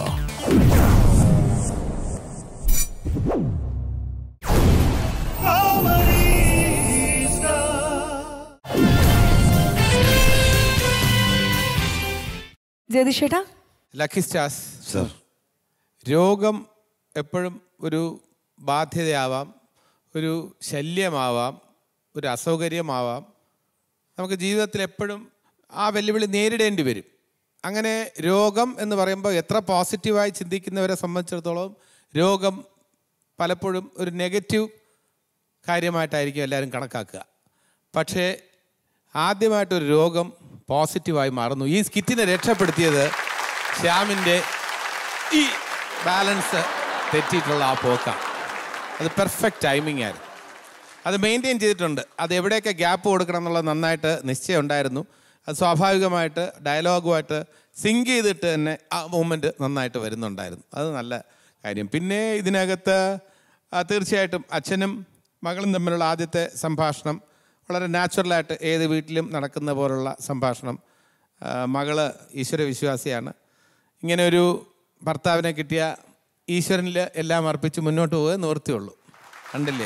ജയതിഷേട്ടാ ലക്കി സ്റ്റാർസ് സർ രോഗം എപ്പോഴും ഒരു ബാധ്യതയാവാം ഒരു ശല്യമാവാം ഒരു അസൗകര്യമാവാം നമുക്ക് ജീവിതത്തിൽ എപ്പോഴും ആ വെല്ലുവിളി നേരിടേണ്ടി വരും അങ്ങനെ രോഗം എന്ന് പറയുമ്പോൾ എത്ര പോസിറ്റീവായി ചിന്തിക്കുന്നവരെ സംബന്ധിച്ചിടത്തോളം രോഗം പലപ്പോഴും ഒരു നെഗറ്റീവ് കാര്യമായിട്ടായിരിക്കും എല്ലാവരും കണക്കാക്കുക പക്ഷേ ആദ്യമായിട്ടൊരു രോഗം പോസിറ്റീവായി മാറുന്നു ഈ സ്കിറ്റിനെ രക്ഷപ്പെടുത്തിയത് ശ്യാമിൻ്റെ ഈ ബാലൻസ് തെറ്റിയിട്ടുള്ള ആ പോക്കാണ് അത് പെർഫെക്റ്റ് ടൈമിംഗ് ആയിരുന്നു അത് മെയിൻറ്റെയിൻ ചെയ്തിട്ടുണ്ട് അത് എവിടെയൊക്കെ ഗ്യാപ്പ് കൊടുക്കണം എന്നുള്ളത് നന്നായിട്ട് നിശ്ചയം ഉണ്ടായിരുന്നു അത് സ്വാഭാവികമായിട്ട് ഡയലോഗുമായിട്ട് സിങ്ക് ചെയ്തിട്ട് തന്നെ ആ മൂമെൻറ്റ് നന്നായിട്ട് വരുന്നുണ്ടായിരുന്നു അത് നല്ല കാര്യം പിന്നെ ഇതിനകത്ത് ആ, തീർച്ചയായിട്ടും അച്ഛനും മകളും തമ്മിലുള്ള ആദ്യത്തെ സംഭാഷണം വളരെ നാച്ചുറലായിട്ട് ഏത് വീട്ടിലും നടക്കുന്ന പോലുള്ള സംഭാഷണം ആ, മകള് ഈശ്വരവിശ്വാസിയാണ് ഇങ്ങനെ ഒരു ഭർത്താവിനെ കിട്ടിയ ഈശ്വരനിൽ എല്ലാം അർപ്പിച്ച് മുന്നോട്ട് പോവുക നിവൃത്തിയുള്ളൂ കണ്ടില്ലേ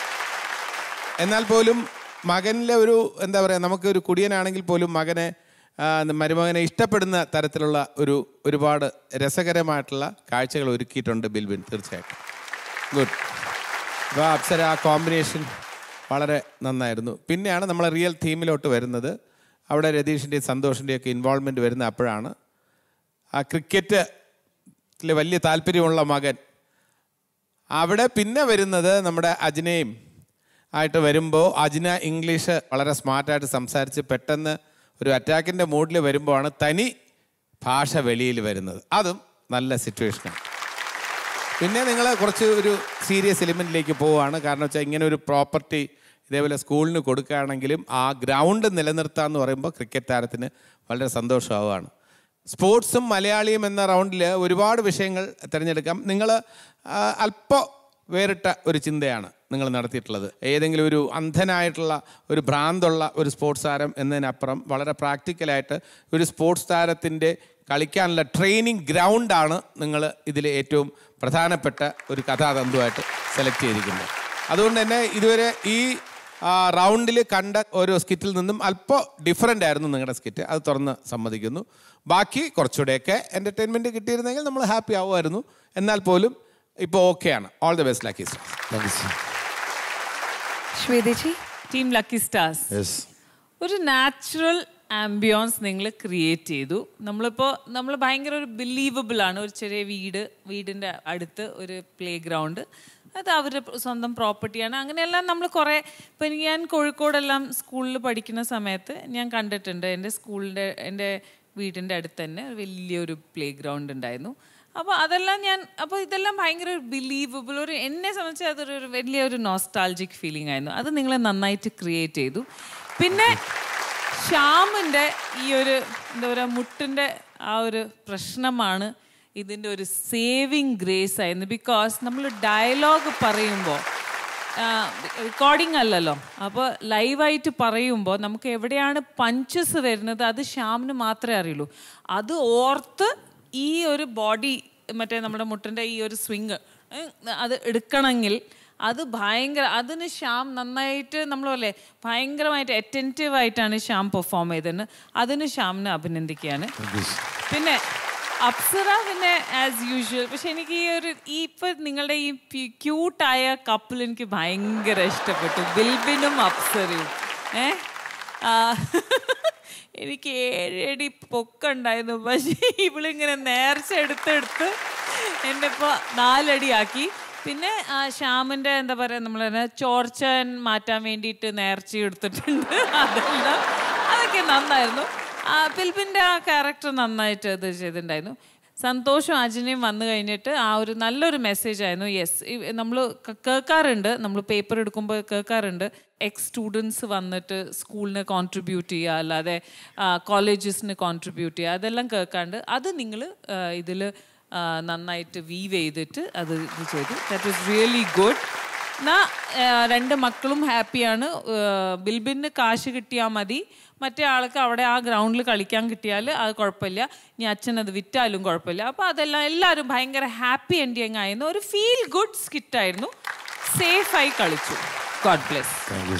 എന്നാൽ പോലും മകനിലെ ഒരു എന്താ പറയുക നമുക്ക് ഒരു കുടിയനാണെങ്കിൽ പോലും മകനെ ആ, മരുമകനെ ഇഷ്ടപ്പെടുന്ന തരത്തിലുള്ള ഒരു ഒരുപാട് രസകരമായിട്ടുള്ള കാഴ്ചകൾ ഒരുക്കിയിട്ടുണ്ട് ബിൽബിൻ തീർച്ചയായിട്ടും ഗുഡ് അപ്പോൾ അപ്സര ആ കോമ്പിനേഷൻ വളരെ നന്നായിരുന്നു പിന്നെയാണ് നമ്മൾ റിയൽ തീമിലോട്ട് വരുന്നത് അവിടെ രതീഷിൻ്റെയും സന്തോഷിൻ്റെയും ഒക്കെ ഇൻവോൾവ്മെൻറ്റ് വരുന്ന അപ്പോഴാണ് ആ ക്രിക്കറ്റിൽ വലിയ താല്പര്യമുള്ള മകൻ അവിടെ പിന്നെ വരുന്നത് നമ്മുടെ അജിനയും ആയിട്ട് വരുമ്പോൾ അജിന ഇംഗ്ലീഷ് വളരെ സ്മാർട്ടായിട്ട് സംസാരിച്ച് പെട്ടെന്ന് ഒരു അറ്റാക്കിൻ്റെ മൂഡിൽ വരുമ്പോഴാണ് തനി ഭാഷ വെളിയിൽ വരുന്നത് അതും നല്ല സിറ്റുവേഷനാണ് പിന്നെ നിങ്ങൾ കുറച്ച് ഒരു സീരിയസ് എലിമെൻറ്റിലേക്ക് പോവുകയാണ് കാരണം വെച്ചാൽ ഇങ്ങനെ ഒരു പ്രോപ്പർട്ടി ഇതേപോലെ സ്കൂളിന് കൊടുക്കുകയാണെങ്കിലും ആ ഗ്രൗണ്ട് നിലനിർത്തുക എന്ന് പറയുമ്പോൾ ക്രിക്കറ്റ് താരത്തിന് വളരെ സന്തോഷമാവുകയാണ് സ്പോർട്സും മലയാളിയും എന്ന റൗണ്ടിൽ ഒരുപാട് വിഷയങ്ങൾ തിരഞ്ഞെടുക്കാം നിങ്ങൾ അല്പം വേറിട്ട ഒരു ചിന്തയാണ് നിങ്ങൾ നടത്തിയിട്ടുള്ളത് ഏതെങ്കിലും ഒരു അന്ധനായിട്ടുള്ള ഒരു ഭ്രാന്തുള്ള ഒരു സ്പോർട്സ് താരം എന്നതിനപ്പുറം വളരെ പ്രാക്ടിക്കലായിട്ട് ഒരു സ്പോർട്സ് താരത്തിൻ്റെ കളിക്കാനുള്ള ട്രെയിനിങ് ഗ്രൗണ്ടാണ് നിങ്ങൾ ഇതിൽ ഏറ്റവും പ്രധാനപ്പെട്ട ഒരു കഥാതന്തുവായിട്ട് സെലക്ട് ചെയ്തിരിക്കുന്നത് അതുകൊണ്ട് തന്നെ ഇതുവരെ ഈ റൗണ്ടിൽ കണ്ട ഓരോ സ്കിറ്റിൽ നിന്നും അല്പം ഡിഫറെൻ്റ് ആയിരുന്നു നിങ്ങളുടെ സ്കിറ്റ് അത് തുറന്ന് സമ്മതിക്കുന്നു ബാക്കി കുറച്ചുകൂടെയൊക്കെ എൻ്റർടൈൻമെൻറ്റ് കിട്ടിയിരുന്നെങ്കിൽ നമ്മൾ ഹാപ്പി ആവുമായിരുന്നു എന്നാൽ പോലും ഇപ്പോൾ ഓക്കെയാണ് ഓൾ ദി ബെസ്റ്റ് ലക്കി ശ്വേതേച്ചി ടീം ലക്കി സ്റ്റാർസ് ഒരു നാച്ചുറൽ ആംബിയോൺസ് നിങ്ങൾ ക്രിയേറ്റ് ചെയ്തു നമ്മളിപ്പോൾ നമ്മൾ ഭയങ്കര ഒരു ബിലീവബിൾ ആണ് ഒരു ചെറിയ വീട് വീടിൻ്റെ അടുത്ത് ഒരു പ്ലേ ഗ്രൗണ്ട് അത് അവരുടെ സ്വന്തം പ്രോപ്പർട്ടിയാണ് അങ്ങനെയെല്ലാം നമ്മൾ കുറേ ഇപ്പം എനിക്ക് ഞാൻ കോഴിക്കോടെല്ലാം സ്കൂളിൽ പഠിക്കുന്ന സമയത്ത് ഞാൻ കണ്ടിട്ടുണ്ട് എൻ്റെ സ്കൂളിൻ്റെ എൻ്റെ വീടിൻ്റെ അടുത്ത് തന്നെ വലിയൊരു പ്ലേ ഗ്രൗണ്ട് ഉണ്ടായിരുന്നു അപ്പോൾ അതെല്ലാം ഞാൻ അപ്പോൾ ഇതെല്ലാം ഭയങ്കര ബിലീവബിൾ ഒരു എന്നെ സംബന്ധിച്ച് അതൊരു ഒരു വലിയൊരു നോസ്റ്റാൾജിക് ഫീലിംഗ് ആയിരുന്നു അത് നിങ്ങൾ നന്നായിട്ട് ക്രിയേറ്റ് ചെയ്തു പിന്നെ ശ്യാമിൻ്റെ ഈ ഒരു എന്താ പറയുക മുട്ടിൻ്റെ ആ ഒരു പ്രശ്നമാണ് ഇതിൻ്റെ ഒരു സേവിങ് ഗ്രേസ് ആയിരുന്നു ബിക്കോസ് നമ്മൾ ഡയലോഗ് പറയുമ്പോൾ റെക്കോർഡിംഗ് അല്ലല്ലോ അപ്പോൾ ലൈവായിട്ട് പറയുമ്പോൾ നമുക്ക് എവിടെയാണ് പഞ്ചസ് വരുന്നത് അത് ശ്യാമിന് മാത്രമേ അറിയുള്ളൂ അത് ഓർത്ത് ഈ ഒരു ബോഡി മറ്റേ നമ്മുടെ മുട്ടിൻ്റെ ഈ ഒരു സ്വിങ് അത് എടുക്കണമെങ്കിൽ അത് ഭയങ്കര അതിന് ശ്യാം നന്നായിട്ട് നമ്മൾ പറയല്ലേ ഭയങ്കരമായിട്ട് അറ്റൻറ്റീവ് ആയിട്ടാണ് ശ്യാം പെർഫോം ചെയ്തതെന്ന് അതിന് ശ്യാമിനെ അഭിനന്ദിക്കുകയാണ് പിന്നെ അപ്സര പിന്നെ ആസ് യൂഷ്വൽ പക്ഷെ എനിക്ക് ഈ ഒരു ഈ ഇപ്പം നിങ്ങളുടെ ഈ ക്യൂട്ടായ കപ്പിൾ എനിക്ക് ഭയങ്കര ഇഷ്ടപ്പെട്ടു ബിൽബിനും അപ്സരയും ഏ ആ, എനിക്ക് ഏഴടി പൊക്കുണ്ടായിരുന്നു പക്ഷേ ഇവളിങ്ങനെ നേർച്ച എടുത്തെടുത്ത് എന്നെ ഇപ്പോൾ നാലടിയാക്കി പിന്നെ ആ ശ്യാമിൻ്റെ എന്താ പറയുക നമ്മൾ ചോർച്ചൻ മാറ്റാൻ വേണ്ടിയിട്ട് നേർച്ച എടുത്തിട്ടുണ്ട് അതെല്ലാം അതൊക്കെ നന്നായിരുന്നു ആ പിൽപ്പിൻ്റെ ആ ക്യാരക്ടർ നന്നായിട്ട് ഇത് ചെയ്തിട്ടുണ്ടായിരുന്നു സന്തോഷം അജിനെയും വന്നു കഴിഞ്ഞിട്ട് ആ ഒരു നല്ലൊരു മെസ്സേജ് ആയിരുന്നു യെസ് നമ്മൾ കേൾക്കാറുണ്ട് നമ്മൾ പേപ്പർ എടുക്കുമ്പോൾ കേൾക്കാറുണ്ട് എക്സ് സ്റ്റുഡൻസ് വന്നിട്ട് സ്കൂളിന് കോൺട്രിബ്യൂട്ട് ചെയ്യുക അല്ലാതെ കോളേജസിന് കോൺട്രിബ്യൂട്ട് ചെയ്യുക അതെല്ലാം കേൾക്കാണ്ട് അത് നിങ്ങൾ ഇതിൽ നന്നായിട്ട് വീവ് ചെയ്തിട്ട് അത് ഇത് ചെയ്തു ദാറ്റ് വാസ് റിയലി ഗുഡ് എന്നാ രണ്ട് മക്കളും ഹാപ്പിയാണ് ബിൽബിന് കാശ് കിട്ടിയാൽ മതി മറ്റേ ആൾക്ക് അവിടെ ആ ഗ്രൗണ്ടിൽ കളിക്കാൻ കിട്ടിയാൽ അത് കുഴപ്പമില്ല ഇനി അച്ഛൻ അത് വിറ്റാലും കുഴപ്പമില്ല അപ്പോൾ അതെല്ലാം എല്ലാവരും ഭയങ്കര ഹാപ്പി എൻഡിങ് ആയിരുന്നു ഒരു ഫീൽ ഗുഡ് സ്കിറ്റായിരുന്നു സേഫായി കളിച്ചു God bless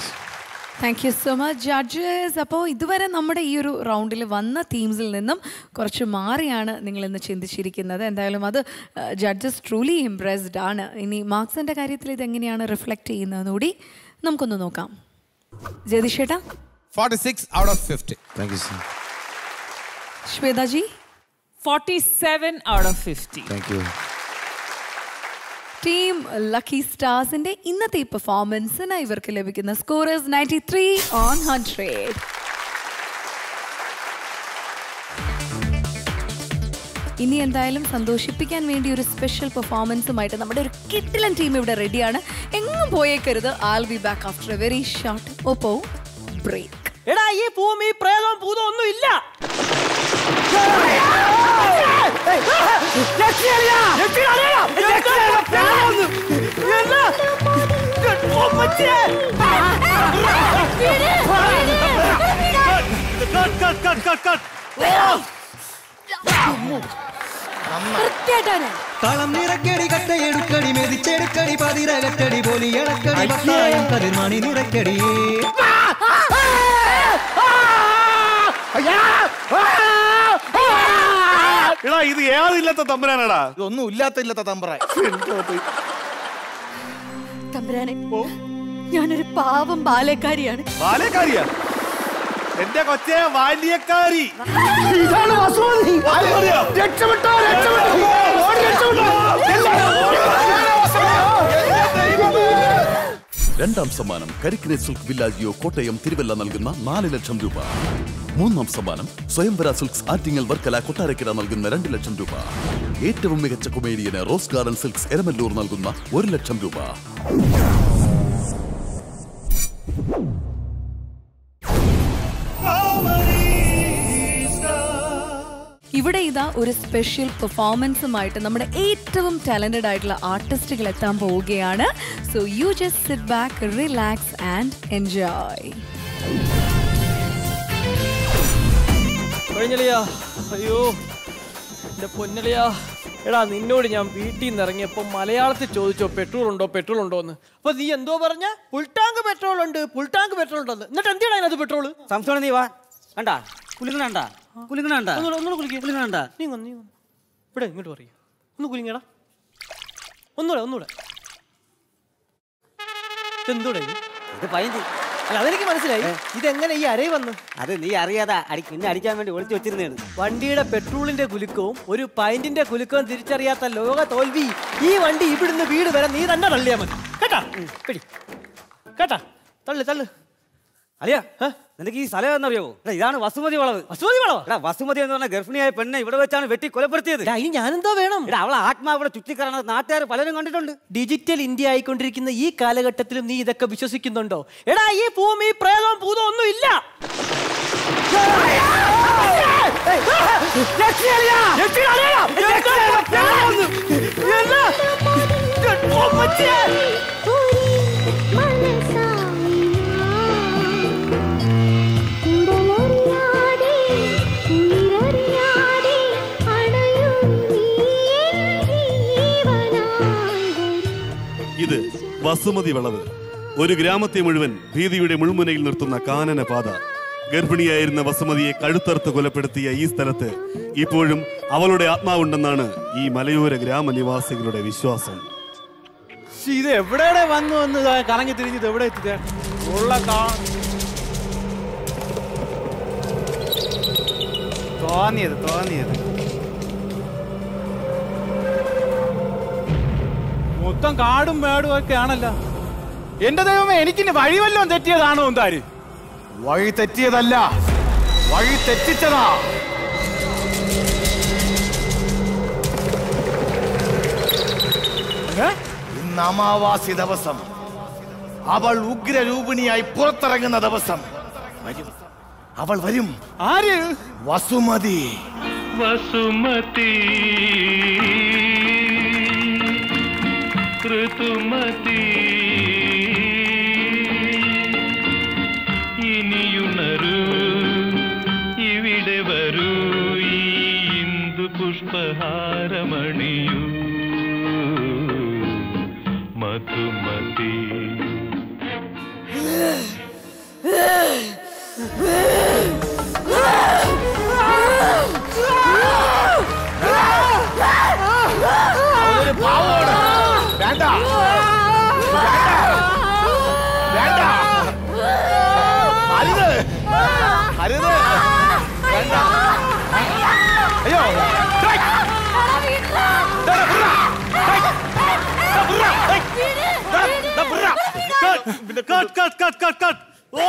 thank you so much judges അപ്പോൾ ഇതുവരെ നമ്മുടെ ഈ ഒരു റൗണ്ടിൽ വന്ന തീംസിൽ നിന്നും കുറച്ച് മാറിയാണ് നിങ്ങൾ ഇന്ന് ചിന്തിച്ചിരിക്കുന്നത് എന്തായാലും അത് ജഡ്ജസ് ട്രൂലി ഇംപ്രസ്ഡ് ആണ് ഇനി മാർക്സിൻ്റെ കാര്യത്തിൽ ഇത് എങ്ങനെയാണ് റിഫ്ലക്റ്റ് ചെയ്യുന്നതെന്ന് കൂടി നമുക്കൊന്ന് നോക്കാം ജതിഷേട്ടാ forty six out of fifty thank you sir ശ്വേതാജി forty seven out of fifty thank you team lucky സ്റ്റാർസിന്റെ ഇന്നത്തെ ഈ പെർഫോമൻസിന് ഇവർക്ക് ലഭിക്കുന്ന scorers ninety three on hundred ഇനി എന്തായാലും സന്തോഷിപ്പിക്കാൻ വേണ്ടി ഒരു സ്പെഷ്യൽ പെർഫോമൻസുമായിട്ട് നമ്മുടെ ഒരു കിട്ടിലൻ ടീം ഇവിടെ റെഡിയാണ് എങ്ങും പോയേക്കരുത് I'll be back after a very short Oppo break എടാ ഈ ഭൂമി പ്രേതവും ഭൂതവും ഒന്നും ഇല്ല കളം നിറക്കടി കട്ടയെടുക്കടി മെതിച്ചെടുക്കടി പതിര കട്ടടി പോലി ഇളക്കടി പത്തായം കതിർമണി നിറക്കടിയേ അയ്യാ എടാ ഇത് ഏതില്ലാത്ത തമ്പുരാനാടാ ഇതൊന്നും ഇല്ലാത്ത ഇല്ലാത്ത തമ്പ്രാൻ തമ്പുരാനെ ഞാനൊരു പാവം ബാലക്കാരിയാണ് ബാലക്കാരിയാ എന്റെ കൊച്ചെ ബാല്യക്കാരി ഇതാണ് വസുമതി രക്ഷപ്പെട്ടോ രക്ഷപ്പെട്ടോ ഓടി രണ്ടാം സമ്മാനം കരിക്കിനെ സിൽക്ക് വില്ലാജിയോ കോട്ടയം തിരുവല്ല നൽകുന്ന നാല് ലക്ഷം രൂപ മൂന്നാം സമ്മാനം സ്വയംവര സിൽക്സ് ആറ്റിങ്ങൽ വർക്കല കൊട്ടാരക്കര നൽകുന്ന രണ്ട് ലക്ഷം രൂപ ഏറ്റവും മികച്ച കൊമേഡിയന് റോസ് ഗാർഡൻ സിൽക്സ് എരമല്ലൂർ നൽകുന്ന ഒരു ലക്ഷം രൂപ ഇവിടെ ഇതാ ഒരു സ്പെഷ്യൽ പെർഫോമൻസുമായിട്ട് നമ്മുടെ ഏറ്റവും ടാലന്റഡ് ആയിട്ടുള്ള ആർട്ടിസ്റ്റുകൾ എത്താൻ പോവുകയാണ് so you just sit back relax and enjoy കഴിഞ്ഞളിയാ അയ്യോ എന്റെ പൊന്നളിയാ എടാ നിന്നോട് ഞാൻ വീട്ടിൽ നിന്ന് ഇറങ്ങിയപ്പോ മലയാളത്തിൽ ചോദിച്ചോ പെട്രോൾ ഉണ്ടോ പെട്രോൾ ഉണ്ടോ എന്ന് അപ്പൊ നീ എന്തോ പറഞ്ഞ ഫുൾ ടാങ്ക് പെട്രോൾ ഉണ്ട് ഫുൾ ടാങ്ക് പെട്രോൾ ഉണ്ടെന്ന് എന്നിട്ട് എന്തിനാണ് അതിനകത്ത് പെട്രോൾ സംശയം നീ വാ കണ്ടാ കുലുങ്ങണണ്ട കുലുങ്ങണണ്ട ഒന്നുകൂടെ ഒന്നുകൂടെ കുളിക്കുക കുലുങ്ങണണ്ട നീ വന്ന് നീ വന്ന് ഇവിടെ ഇങ്ങോട്ട് പറയൂ ഒന്ന് കുലിങ്ങടാ ഒന്നുകൂടെ ഒന്നുകൂടെ എന്തൂടെ ഇത് ഇത് പയഞ്ചി അല്ല അതെനിക്ക് മനസ്സിലായി ഇതെങ്ങനെ ഈ അരയിൽ വന്നു അത് നീ അറിയാതെ അടി നിന്നെ അടിക്കാൻ വേണ്ടി ഒളിച്ചു വെച്ചിരുന്നതാണ് വണ്ടിയുടെ പെട്രോളിന്റെ കുലുക്കവും ഒരു പൈന്റിന്റെ കുലുക്കവും തിരിച്ചറിയാത്ത ലോക തോൽവി ഈ വണ്ടി ഇവിടുന്ന് വീട് വരെ നീ തന്നെ തള്ളിയാ മതി കേട്ടാ പിടി കേട്ടാ തള്ളു തള്ളു അലിയാ നിനക്ക് ഈ സ്ഥലം എന്നറിയാവോ എടാ, ഇതാണ് വസുമതി വളവ് വസുമതി വളവ് എടാ വസുമതി എന്ന് പറഞ്ഞ ഗർഭിണിയായ പെണ്ണെ ഇവിടെ വെച്ചാണ് വെട്ടി കൊലപ്പെടുത്തിയത് ഇനി ഞാനെന്തോ വേണം എടാ അവളെ ആത്മാവ് ഇവിടെ ചുറ്റിക്കറണത് നാട്ടുകാർ പലരും കണ്ടിട്ടുണ്ട് ഡിജിറ്റൽ ഇന്ത്യ ആയിക്കൊണ്ടിരിക്കുന്ന ഈ കാലഘട്ടത്തിലും നീ ഇതൊക്കെ വിശ്വസിക്കുന്നുണ്ടോ എടാ ഈ ഭൂമി പ്രേതവും ഭൂതവും ഒന്നും ഇല്ല ഇത് വസുമതി വളവ് ഒരു ഗ്രാമത്തെ മുഴുവൻ ഭീതിയുടെ മുൾമുനയിൽ നിർത്തുന്ന കാനന പാത ഗർഭിണിയായിരുന്ന വസുമതിയെ കഴുത്തറുത്ത് കൊലപ്പെടുത്തിയ ഈ സ്ഥലത്ത് ഇപ്പോഴും അവളുടെ ആത്മാവുണ്ടെന്നാണ് ഈ മലയോര ഗ്രാമനിവാസികളുടെ വിശ്വാസം ശ്ശി, ഇത് എവിടെയുടെ വന്നു വന്ന് ഇതാ കറങ്ങി തിരിഞ്ഞത് എവിടെ എത്തിയത് ഉള്ള കാ തോന്നിയത് തോന്നിയത് മൊത്തം കാടും മേടും ഒക്കെ ആണല്ലോ എന്റെ ദൈവമേ എനിക്കിനി വഴി വല്ലതും തെറ്റിയതാണോ എന്താര് വഴി തെറ്റിയതല്ല വഴി തെറ്റിച്ചതാ ഇന്ന് അമാവാസി ദിവസം അവൾ ഉഗ്രരൂപിണിയായി പുറത്തിറങ്ങുന്ന ദിവസം വരും അവൾ വരും ആര് വസുമതി വസുമതി ഋതുമതി ഇനിയുണരൂ ഇവിടെ വരൂ ഈ ഇന്ദു പുഷ്പഹാരമണിയൂ മധുമതി അവളൊരു പാവമാണ്. വേണ്ട വേണ്ട അരുത് അരുത് വേണ്ട അയ്യോ ഡേയ്. ഡേയ്, വിട്രാ. ഡേയ്. ഡാ, വിട്രാ. ഡേയ്. ഡാ, ഡാ, വിട്രാ. പിന്നെ cut cut cut cut cut ഓ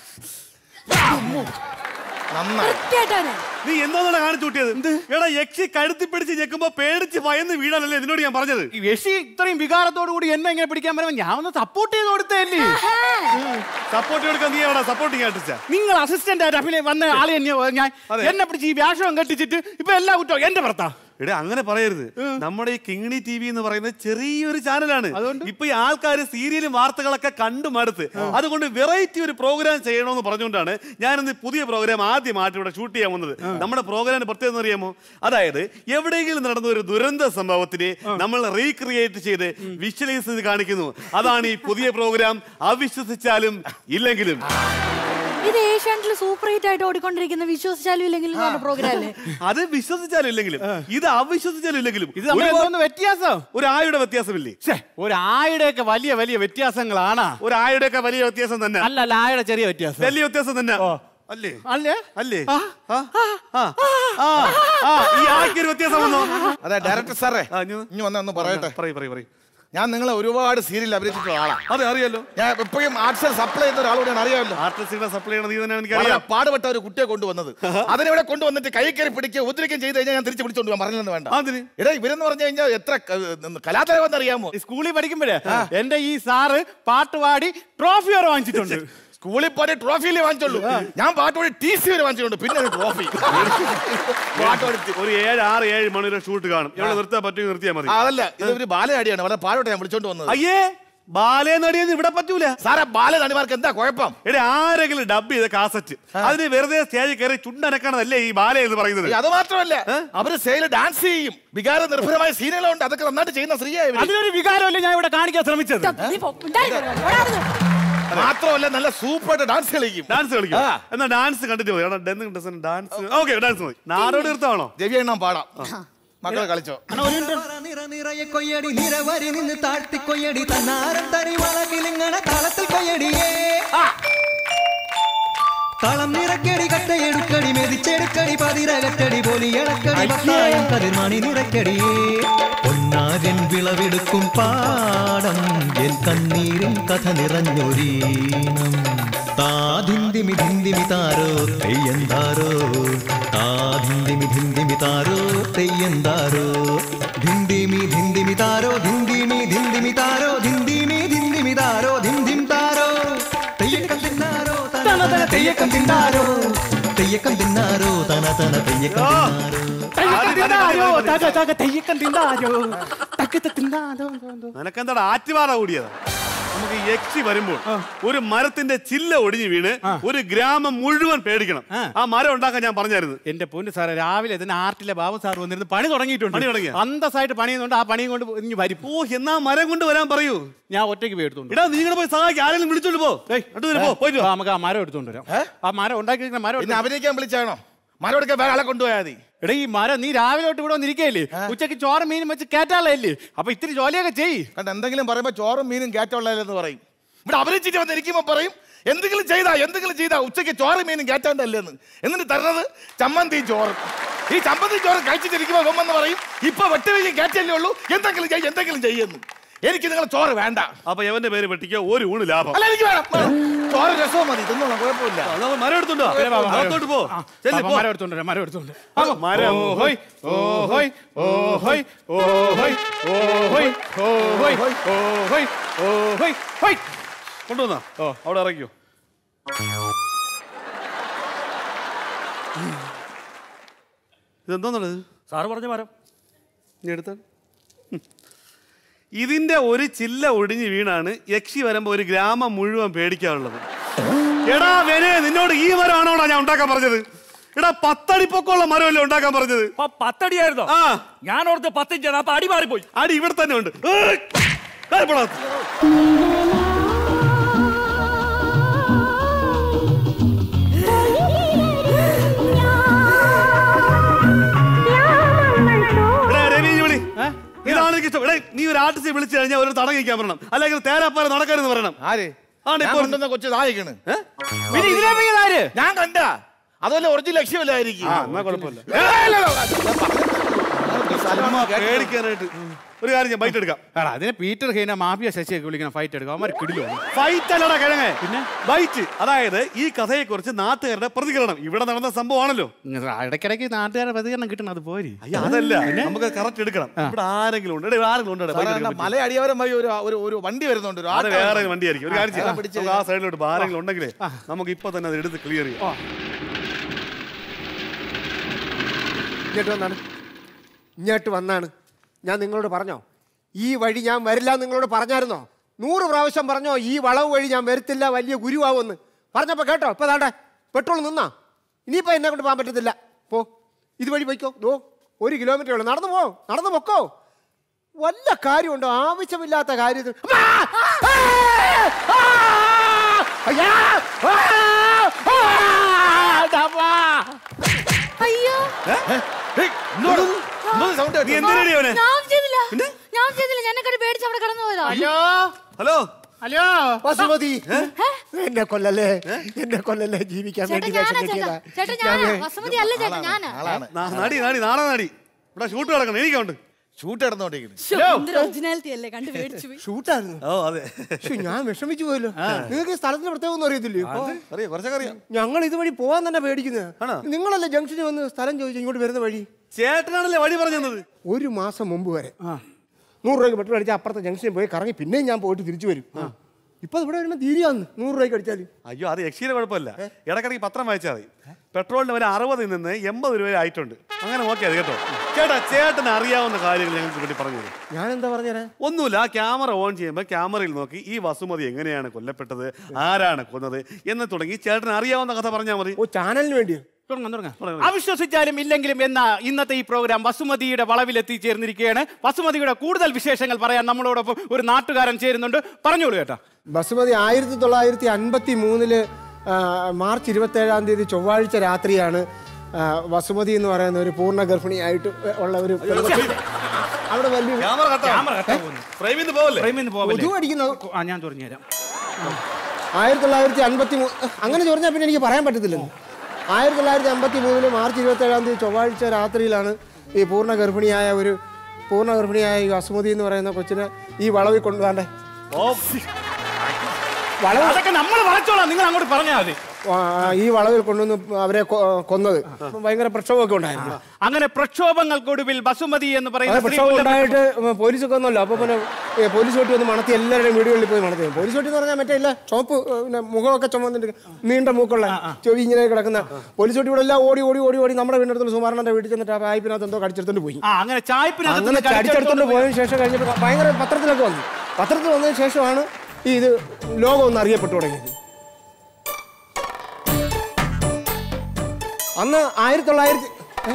നന്നായി നീ എന്തോന്നാണ് കാണിച്ചു കൂട്ടിയത് എടാ യക്ഷി കഴുത്തി പിടിച്ച് ഞെക്കുമ്പോ പേടിച്ച് ഭയന്ന് വീഴാനല്ലേ ഇതിനോട് ഞാൻ പറഞ്ഞത് യക്ഷി ഇത്രയും വികാരത്തോടു കൂടി എന്നെ ഇങ്ങനെ പിടിക്കാൻ പറയുമ്പോൾ ഞാൻ ഒന്ന് സപ്പോർട്ട് ചെയ്ത് കൊടുത്തല്ലേ സപ്പോർട്ട് കൊടുക്കാൻ നീ എവിടെ സപ്പോർട്ടിങ് ആർട്ടിസ്റ്റാ നിങ്ങൾ അസിസ്റ്റന്റ് ആയിട്ട് അഭിനയം വന്ന ആളെ എന്നെ ഞാൻ എന്നെ പിടിച്ച് ഈ വ്യാഷം കെട്ടിച്ചിട്ട് ഇപ്പൊ എല്ലാ കുറ്റവും എന്റെ ഭർത്താ എടാ അങ്ങനെ പറയരുത് നമ്മുടെ ഈ കിങ്ങിണി ടി വി എന്ന് പറയുന്നത് ചെറിയൊരു ചാനലാണ് ഇപ്പൊ ഈ ആൾക്കാർ സീരിയലും വാർത്തകളൊക്കെ കണ്ടു മടുത്ത് അതുകൊണ്ട് വെറൈറ്റി ഒരു പ്രോഗ്രാം ചെയ്യണമെന്ന് പറഞ്ഞുകൊണ്ടാണ് ഞാനിന്ന് പുതിയ പ്രോഗ്രാം ആദ്യമായിട്ട് ഇവിടെ ഷൂട്ട് ചെയ്യാൻ വന്നത് നമ്മുടെ പ്രോഗ്രാമിന്റെ പ്രത്യേകത എന്ന് അറിയാമോ അതായത് എവിടെയെങ്കിലും നടന്ന ഒരു ദുരന്ത സംഭവത്തിനെ നമ്മൾ റീക്രിയേറ്റ് ചെയ്ത് വിഷ്വലൈസ് ചെയ്ത് കാണിക്കുന്നു അതാണ് ഈ പുതിയ പ്രോഗ്രാം അവിശ്വസിച്ചാലും ഇല്ലെങ്കിലും ഇത് ഏഷ്യാനെറ്റിൽ സൂപ്പർ ഹിറ്റ് ആയിട്ട് ഓടിക്കൊണ്ടിരിക്കുന്ന വിശ്വസിച്ചാലും ഇല്ലെങ്കിലും പറഞ്ഞ പ്രോഗ്രാം അല്ലേ അത് വിശ്വസിച്ചാലും ഇല്ലെങ്കിലും ഇത് അവിശ്വസിച്ചാലും ഇല്ലെങ്കിലും ഇത് തമ്മിൽ ഒരു- തോന്നുന്ന വ്യത്യാസം ഒരു ആയുടെ വ്യത്യാസമില്ലേ ഒരു ആയുടെയൊക്കെ വലിയ വലിയ വ്യത്യാസങ്ങളാണ് ഒരു ആയുടെ ഒക്കെ വലിയ വ്യത്യാസം തന്നെ അല്ല അല്ല ആയുടെ ചെറിയ വ്യത്യാസം വലിയ വ്യത്യാസം തന്നെ അല്ലേ അല്ലേ അല്ലേ ആ, ആ, ആ, ആ, ഈ ആയ്ക്ക് ഒരു വ്യത്യാസം വന്നോ അതെ ഡയറക്ടർ സാറേ ഇനി വന്ന ഒന്ന് പറയട്ടെ പറയ് പറയ് പറയ് ഞാൻ നിങ്ങളെ ഒരുപാട് സീരിയൽ അഭിനയിച്ചിട്ടുള്ള ആളാണ് അതെ അറിയാലോ ഞാൻ എപ്പോഴും ആർട്സ് സപ്ലൈ ചെയ്യുന്ന ഒരാളോടാണ് അറിയാമല്ലോ ആർട്ടിസ്റ്റുകളെ സപ്ലൈ ചെയ്യണത് നീ തന്നെ എനിക്ക് വളരെ അറിയാം പാടുപെട്ട ഒരു കുട്ടിയെ കൊണ്ടുവന്നത് അതിനിവിടെ കൊണ്ടുവന്നിട്ട് കൈ കയറി പിടിക്കുക ഉദ്രവിക്കുകയും ചെയ്ത് കഴിഞ്ഞാൽ ഞാൻ തിരിച്ചു പിടിച്ചോണ്ട് പോകാൻ പറഞ്ഞില്ലെന്ന് വേണ്ട എടാ ഇവരെന്ന് പറഞ്ഞു കഴിഞ്ഞാൽ എത്ര കലാതലമെന്ന് അറിയാമോ സ്കൂളിൽ പഠിക്കുമ്പോഴേ എന്റെ ഈ സാറ് പാട്ട് പാടി ട്രോഫി വരെ വാങ്ങിച്ചിട്ടുണ്ട് സ്കൂളിൽ പോയി ട്രോഫിയിലേ വാങ്ങിച്ചുള്ളൂ ഞാൻ പാട്ടോടി ടി സി വരെ വാങ്ങിച്ചിട്ടുണ്ട് പിന്നെ ഒരു ട്രോഫി ഒരു ഏഴ് ആറ് ഏഴ് മണിയുടെ ഷൂട്ട് കാണും എവിടെ നിർത്താൻ പറ്റുമെങ്കിൽ നിർത്തിയാൽ മതി അതല്ല ഇത് ഒരു ബാലയാടിയാണ് വളരെ പാടോട്ടെ ഞാൻ വിളിച്ചോണ്ട് വന്നത് അയ്യേ ബാലേ നടിയെന്ന് ഇവിടെ പറ്റൂല സാറേ ബാലനടിമാർക്ക് എന്താ കുഴപ്പം എടേ ആരെങ്കിലും ഡബ് ചെയ്ത കാസറ്റ് അതിന് വെറുതെ സ്റ്റേജിൽ കയറി ചുണ്ടനക്കണതല്ലേ ഈ ബാല എന്ന് പറയുന്നത് അത് മാത്രമല്ല അവര് സെയില് ഡാൻസ് ചെയ്യും വികാര നിർഭരമായ സീനുകളുണ്ട് അതൊക്കെ നന്നായിട്ട് ചെയ്യുന്ന സ്ത്രീയായി അതിനൊരു വികാരമല്ലേ ഞാൻ ഇവിടെ കാണിക്കാൻ ശ്രമിച്ചത് മാത്രമല്ല നല്ല സൂപ്പറായിട്ട് ഡാൻസ് കളിക്കും ഡാൻസ് കളിക്കും എന്നാ ഡാൻസ് കണ്ടിട്ട് മതി കാരണം ഡെന്ന് ഡെന്ന് ഡാൻസ് ഓക്കെ ഡാൻസ് മതി നാടോട് നിർത്താണോ രവി എണ്ണാൻ പാടാം മക്കളെ കളിച്ചോ നിറ നിറയെ കൊയ്യടി നിരവരി നിന്ന് താഴ്ത്തി കൊയ്യടി തന്നാരം തരി വളകിലിങ്ങണ താളത്തിൽ കൊയ്യടിയേ തളം നിറക്കടി കട്ടയെടുക്കടി മെതിച്ചെടുക്കടി പതിരകറ്റടി പോലി ഇളക്കടി പത്തായം കതിർമണി നിറക്കടിയേ പൊന്നാരൻ വിളവെടുക്കും പാടം എൻ കണ്ണീരിൻ കഥ നിറഞ്ഞൊരീണം താധിന്തിമി ധിന്തിമി താരോ തെയ്യന്താരോ താധിന്തിമി ധിന്തിമി താരോ തെയ്യന്താരോ ധിന്തിമി ധിന്തിമി താരോ ധിന്തിമി ധിന്തിമി താരോ ധിന്തിമി ധിന്തിമി താരോ ധിന്തിം താരോ തെയ്യക്കം തിന്നാരോ തന തന തെയ്യക്കം തിന്നാരോ തെയ്യക്കം തിന്നാരോ തന തന തെയ്യക്കം തിന്നാരോ തിന്നാരോ തക തക തെയ്യക്കം തിന്നാരോ തക്കത്തെ തിന്നാരോ നിനക്കെന്താടാ ആറ്റുപാറ കൂടിയത് നമുക്ക് യക്ഷി വരുമ്പോൾ ഒരു മരത്തിന്റെ ചില്ല ഒടിഞ്ഞു വീണ് ഒരു ഗ്രാമം മുഴുവൻ പേടിക്കണം ആ മരം ഉണ്ടാക്കാൻ ഞാൻ പറഞ്ഞായിരുന്നു എന്റെ പൊന്ന് സാറേ രാവിലെ ഇതിന് ആർട്ടിലെ ബാബു സാർ വന്നിരുന്ന് പണി തുടങ്ങിയിട്ടുണ്ട് പണി തുടങ്ങിയോ? അന്തസ്സായിട്ട് പണി ചെയ്യുന്നുണ്ട് ആ പണിയും കൊണ്ട് ഇനി വരും ഓ എന്നാ മരം കൊണ്ട് വരാൻ പറയൂ ഞാൻ ഒറ്റയ്ക്ക് പോയി എടുത്തോണ്ട് ഇടാ നിങ്ങൾ പോയി സഹായിക്കും ആരെങ്കിലും വിളിച്ചോണ്ട് പോ രണ്ടുപേരും പോ പോയിട്ട് വാ. ആ, നമുക്ക് ആ മരം എടുത്തോണ്ട് വരാം ആ മരം ഉണ്ടാക്കി മരം പിന്നെ അഭിനയിക്കാൻ വിളിച്ചാണോ മരം എടുക്കാൻ വേറെ ആളെ കൊണ്ടുപോയാൽ മതി എടാ ഈ മരം നീ രാവിലെ തൊട്ട് ഇവിടെ വന്നിരിക്കയില്ലേ ഉച്ചക്ക് ചോറും മീനും വെച്ച് കേറ്റാളല്ലേ അപ്പൊ ഇത്തിരി ജോലിയൊക്കെ ചെയ്യ് കണ്ട എന്തെങ്കിലും പറയുമ്പോ ചോറും മീനും കയറ്റുള്ളതെന്ന് പറയും ഇവിടെ അഭിനയിച്ചിട്ട് വന്നിരിക്കുമ്പോ പറയും എന്തെങ്കിലും ചെയ്താ എന്തെങ്കിലും ചെയ്താ ഉച്ചയ്ക്ക് ചോറും മീനും കയറ്റാണ്ടല്ലേന്ന് എന്നിട്ട് തരുന്നത് ചമ്മന്തി ചോറും ഈ ചമ്മന്തി ചോറ് കഴിച്ചിട്ടിരിക്കുമ്പോ വന്നെന്ന് പറയും ഇപ്പൊ വെട്ടുവീഴ് കയറ്റല്ലേ ഉള്ളൂ എന്തെങ്കിലും ചെയ്യും എന്തെങ്കിലും ചെയ്യുന്നു എനിക്ക് നിങ്ങളെ ചോറ് വേണ്ട അപ്പൊ എവന്റെ പേര് വെട്ടിക്കോ ഒരു ഊണ് ലാഭം അല്ല എനിക്ക് വേണം വേണം. ചോറ് രസവും മതി തിന്നോളാം കുഴപ്പമില്ല അതാ മരം എടുത്തുണ്ടോ പിന്നെ വാ, മരം അകത്തോട്ട് പോ ചെല്ലി അപ്പൊ പോ മരം എടുത്തോണ്ട് വരാം, മരം എടുത്തോണ്ട് വരാം. ആ, മരം. ഓ ഹോയ് ഓ ഹോയ് ഓ ഹോയ് ഓ ഹോയ് ഓ ഹോയ് ഓ ഹോയ് ഓ ഹോയ് ഓ ഹോയ് ഹോയ് കൊണ്ടുവന്നാ ഓ അവിടെ ഇറക്കിയോ ഇതെന്തോന്നുള്ളത് സാറ് പറഞ്ഞ മരം നീ എടുത്താണ് ഇതിന്റെ ഒരു ചില്ല ഒടിഞ്ഞ് വീണാണ് യക്ഷി വരുമ്പോ ഒരു ഗ്രാമം മുഴുവൻ പേടിക്കാനുള്ളത് എടാ വെനെ നിന്നോട് ഈ മരമാണോടാ ഞാൻ ഉണ്ടാക്കാൻ പറഞ്ഞത് എടാ പത്തടി പൊക്കമുള്ള മരമല്ലേ ഉണ്ടാക്കാൻ പറഞ്ഞത് പത്തടിയായിരുന്നോ ആ ഞാൻ ഓർത്ത് പത്തിഞ്ചാണ് അപ്പൊ അടി മാറിപ്പോയി അടി ഇവിടെ തന്നെ ഉണ്ട് ഏയ്! ഏയ് പോടാ. എടാ, രവി, ഈ വിളി. ഇതാണ് എനിക്ക് ഇഷ്ടം. എടാ, നീ ഒരു ആർട്ടിസ്റ്റ് വിളിച്ചു കഴിഞ്ഞാൽ ഒരു തടം കഴിക്കാൻ പറയണം അല്ലെങ്കിൽ തേരാപ്പാല നടക്കരുത് പറയണം ആര് ആണ് ഞാൻ ഇപ്പോൾ കൊണ്ടുവന്ന കൊച്ചു തായിക്കണ് പിന്നെ ഇതിലെ പെയ്യത് ആര് ഞാൻ കണ്ട അതുപോലെ ഒറിജിനൽ ലക്ഷ്യമല്ലായിരിക്കും എന്നാ കുഴപ്പമില്ല ഏയ്, ഇല്ല, ഇല്ല, ചുമ്മാ പേടിക്കാനായിട്ട് ഒരു കാര്യം ഞാൻ ബൈറ്റ് എടുക്കാം എടാ അതിനെ പീറ്റർ ഹീന മാഫിയ ശശിയൊക്കെ വിളിക്കണം ഫൈറ്റ് എടുക്കാം അവന്മാർ കിടിലോ ഫൈറ്റ് അല്ലടാ കിഴങ്ങ് പിന്നെ ബൈറ്റ് അതായത് ഈ കഥയെ കുറിച്ച് നാട്ടുകാരുടെ പ്രതികരണം ഇവിടെ നടന്ന സംഭവമാണല്ലോ ഇടയ്ക്കിടയ്ക്ക് നാട്ടുകാരുടെ പ്രതികരണം കിട്ടണം അത് പോരി അയ്യ അതല്ല നമുക്ക് കറക്റ്റ് എടുക്കണം ഇവിടെ ആരെങ്കിലും ഉണ്ട് ഇവിടെ ആരെങ്കിലും ഉണ്ട് സാറേ, എന്നാ മല അടിയവരം വഴി ഒരു ഒരു ഒരു വണ്ടി വരുന്നുണ്ട് ഒരു അത് ആട്ടോ വേറെ വരുന്നുണ്ട്. വണ്ടിയായിരിക്കും ഒരു കാര്യം ആ, ചെയ്യാം പിടിച്ച് നമുക്ക് ആ സൈഡിലോട്ട് ഇപ്പൊ ആരെങ്കിലും ഉണ്ടെങ്കിലേ നമുക്ക് ഇപ്പൊ തന്നെ അത് എടുത്ത് ക്ലിയർ ചെയ്യാം ഇങ്ങോട്ട് വന്നാണ് ഇങ്ങോട്ട് വന്നാണ് ഞാൻ നിങ്ങളോട് പറഞ്ഞോ ഈ വഴി ഞാൻ വരില്ല എന്ന് നിങ്ങളോട് പറഞ്ഞായിരുന്നോ നൂറ് പ്രാവശ്യം പറഞ്ഞോ ഈ വളവ് വഴി ഞാൻ വരത്തില്ല വലിയ ഗുരുവാകുമെന്ന് പറഞ്ഞപ്പോൾ കേട്ടോ ഇപ്പൊ താണ്ടെ പെട്രോൾ നിന്നാ ഇനിയിപ്പോൾ എന്നെ കൊണ്ട് പോകാൻ പറ്റത്തില്ല പോ ഇതുവഴി പോയിക്കോ ദോ ഒരു കിലോമീറ്റർ ഉള്ളൂ നടന്നു പോ നടന്നു പൊക്കോ വല്ല കാര്യമുണ്ടോ ആവശ്യമില്ലാത്ത കാര്യത്തിൽ അമ്മാ! ആ! ആ! അയ്യാ! ആ! ആ! ദാ അയ്യോ നീ എന്തിനാടി അവനെ ഞാൻ ചെയ്തില്ല ഞാൻ ചെയ്തില്ല ഞാൻ കണ്ട് പേടിച്ച് അവിടെ കടന്നു പോയതാ ഹലോ ഹലോ ഹലോ വസുമതി എന്നെ കൊല്ലല്ലേ എന്നെ കൊല്ലല്ലേ ജീവിക്കാൻ ചേട്ടാ വേണ്ടി ഞാനാ വേഷം ചേട്ടാ കെട്ടിയതാ ചേട്ടാ ഞാനാ വസുമതി അല്ല ചേട്ടാ ഞാനാ നാ- നാടി നാടി നാളെ നാടി ഇവിടെ ഷൂട്ട് കിടക്കണം എനിക്കുണ്ട് ഷൂട്ട് നടന്നോണ്ടിരിക്കുന്നു ശ്ശോ, എന്തൊരു ഒറിജിനാലിറ്റി അല്ലേ കണ്ട് പേടിച്ചു പോയി ഷൂട്ടായിരുന്നു ഓ അതെ ശ്ശോ, ഞാൻ വിഷമിച്ചു പോയല്ലോ നിങ്ങൾക്ക് ഈ സ്ഥലത്തിന് പ്രത്യേകം ഒന്നും അറിയത്തില്ലേ അറിയാം കുറച്ചൊക്കെ അറിയാം ഞങ്ങൾ ഇതുവഴി പോവാൻ തന്നെ പേടിക്കുന്നത് നിങ്ങളല്ലേ ജംഗ്ഷനിൽ വന്ന് സ്ഥലം ചോദിച്ചു ഇങ്ങോട്ട് വരുന്ന വഴി ചേട്ടനാണല്ലേ വഴി പറഞ്ഞു തന്നത് ഒരു മാസം മുമ്പ് വരെ നൂറ് രൂപയ്ക്ക് പെട്രോൾ അടിച്ചാൽ അപ്പുറത്തെ ജംഗ്ഷനിൽ പോയി കറങ്ങി പിന്നെയും ഞാൻ പോയിട്ട് തിരിച്ചു വരും ഇപ്പൊ ഇവിടെ വരുമ്പോൾ തീരെയാന്ന് നൂറ് രൂപയ്ക്ക് അടിച്ചാൽ അയ്യോ അത് യക്ഷീര കുഴപ്പമില്ല ഇടയ്ക്കിടയ്ക്ക് പത്രം വായിച്ചാൽ മതി പെട്രോളിന് വില അറുപതിൽ നിന്ന് എൺപത് രൂപ ആയിട്ടുണ്ട് അങ്ങനെ നോക്കിയാൽ കേട്ടോ ചേട്ടാ ചേട്ടന് അറിയാവുന്ന കാര്യങ്ങൾ ഞങ്ങൾക്ക് വേണ്ടി പറഞ്ഞു തരും ഞാൻ എന്താ പറഞ്ഞുതരാൻ ഒന്നുമില്ല ആ ക്യാമറ ഓൺ ചെയ്യുമ്പോൾ ക്യാമറയിൽ നോക്കി ഈ വസുമതി എങ്ങനെയാണ് കൊല്ലപ്പെട്ടത് ആരാണ് കൊന്നത് എന്ന് തുടങ്ങി ചേട്ടന് അറിയാവുന്ന കഥ പറഞ്ഞാൽ മതി ഓ ചാനലിന് വേണ്ടിയോ തുടങ്ങാം തുടങ്ങാം അവിശ്വസിച്ചാലും ഇല്ലെങ്കിലും എന്ന ഇന്നത്തെ ഈ പ്രോഗ്രാം വസുമതിയുടെ വളവിൽ എത്തിച്ചേർന്നിരിക്കുകയാണ് വസുമതിയുടെ കൂടുതൽ വിശേഷങ്ങൾ പറയാൻ നമ്മളോടൊപ്പം ഒരു നാട്ടുകാരൻ ചേരുന്നുണ്ട് പറഞ്ഞോളൂ ചേട്ടാ ബസുമതി ആയിരത്തി തൊള്ളായിരത്തി അൻപത്തി മൂന്നില് മാർച്ച് ഇരുപത്തേഴാം തീയതി ചൊവ്വാഴ്ച രാത്രിയാണ് ആ, വസുമതി എന്ന് പറയുന്ന ഒരു പൂർണ്ണ ഗർഭിണിയായിട്ട് ഉള്ള ഒരു പെൺകുട്ടി അവിടെ വലിയ ക്യാമറ കട്ടോ ക്യാമറ കട്ടാ പോകുന്നു. ഫ്രെയിമിൽ നിന്ന് പോവല്ലേ ഫ്രെയിമിൽ നിന്ന് പോവല്ലേ? കൊതു അടിക്കുന്ന ആ ഞാൻ ചൊറിഞ്ഞുതരാം ആയിരത്തി തൊള്ളായിരത്തി അൻപത്തി മൂന്ന് അങ്ങനെ ചൊറിഞ്ഞാൽ പിന്നെ എനിക്ക് പറയാൻ പറ്റത്തില്ലല്ലോ ആയിരത്തി തൊള്ളായിരത്തി അമ്പത്തി മൂന്നില് മാർച്ച് ഇരുപത്തേഴാം തീയതി ചൊവ്വാഴ്ച രാത്രിയിലാണ് ഈ പൂർണ്ണ ഗർഭിണിയായ ഒരു പൂർണ്ണ ഗർഭിണിയായ ഈ വസുമതി എന്ന് പറയുന്ന കൊച്ചിനെ ഈ വളവിൽ കൊണ്ടുപോകാണ്ടേ വളവ് അതൊക്കെ നമ്മൾ വളച്ചോളാം നിങ്ങൾ അങ്ങോട്ട് പറഞ്ഞാൽ മതി ആ, ഈ വളവിൽ കൊണ്ടുവന്ന് അവരെ കൊ- കൊന്നത് ഭയങ്കര പ്രക്ഷോഭമൊക്കെ ഉണ്ടായിരുന്നു അങ്ങനെ പ്രക്ഷോഭങ്ങൾക്കൊടുവിൽ ബസുമതി എന്ന് ആ പറയുന്ന സ്ത്രീ പ്രക്ഷോഭം കൊല്ലപ്പെട്ടു. ഉണ്ടായിട്ട് പോലീസൊക്കെ ഒന്നുമല്ലോ അപ്പൊ പിന്നെ ഏ, പോലീസ് വെട്ടി വന്ന് മണത്തി എല്ലാവരുടെയും വീടുകളിൽ പോയി മണത്തി പോലീസ് വെട്ടി എന്ന് പറഞ്ഞാൽ മറ്റേ ഇല്ല ചോപ്പ് ഏ, പിന്നെ മുഖമൊക്കെ ചുമന്നിട്ട് നീണ്ട മൂക്കുള്ള ചെവി ഇങ്ങനെ കിടക്കുന്ന പോലീസ് വെട്ടി ഇവിടെ എല്ലാം ഓടി ഓടി ഓടി ഓടി നമ്മുടെ വീടിനടുത്തുള്ള സുമാറിന്റെ വീട്ടിൽ ചെന്നിട്ട് ആ പായ്പിനകത്ത് എന്തോ കടിച്ചെടുത്തോണ്ട് പോയി ആ അങ്ങനെ ചായ്പിനകത്ത് അങ്ങനെ നിന്ന് കടിച്ചെടുത്തോണ്ട് പോയതിനു ശേഷം കഴിഞ്ഞപ്പോൾ ഭയങ്കര പത്രത്തിലൊക്കെ വന്നു പത്രത്തിൽ വന്നതിന് ശേഷമാണ് ഈ ഇത് ലോകം ഒന്ന് അറിയപ്പെട്ടു തുടങ്ങിയത് അന്ന് ആയിരത്തി തൊള്ളായിരത്തി ഏ?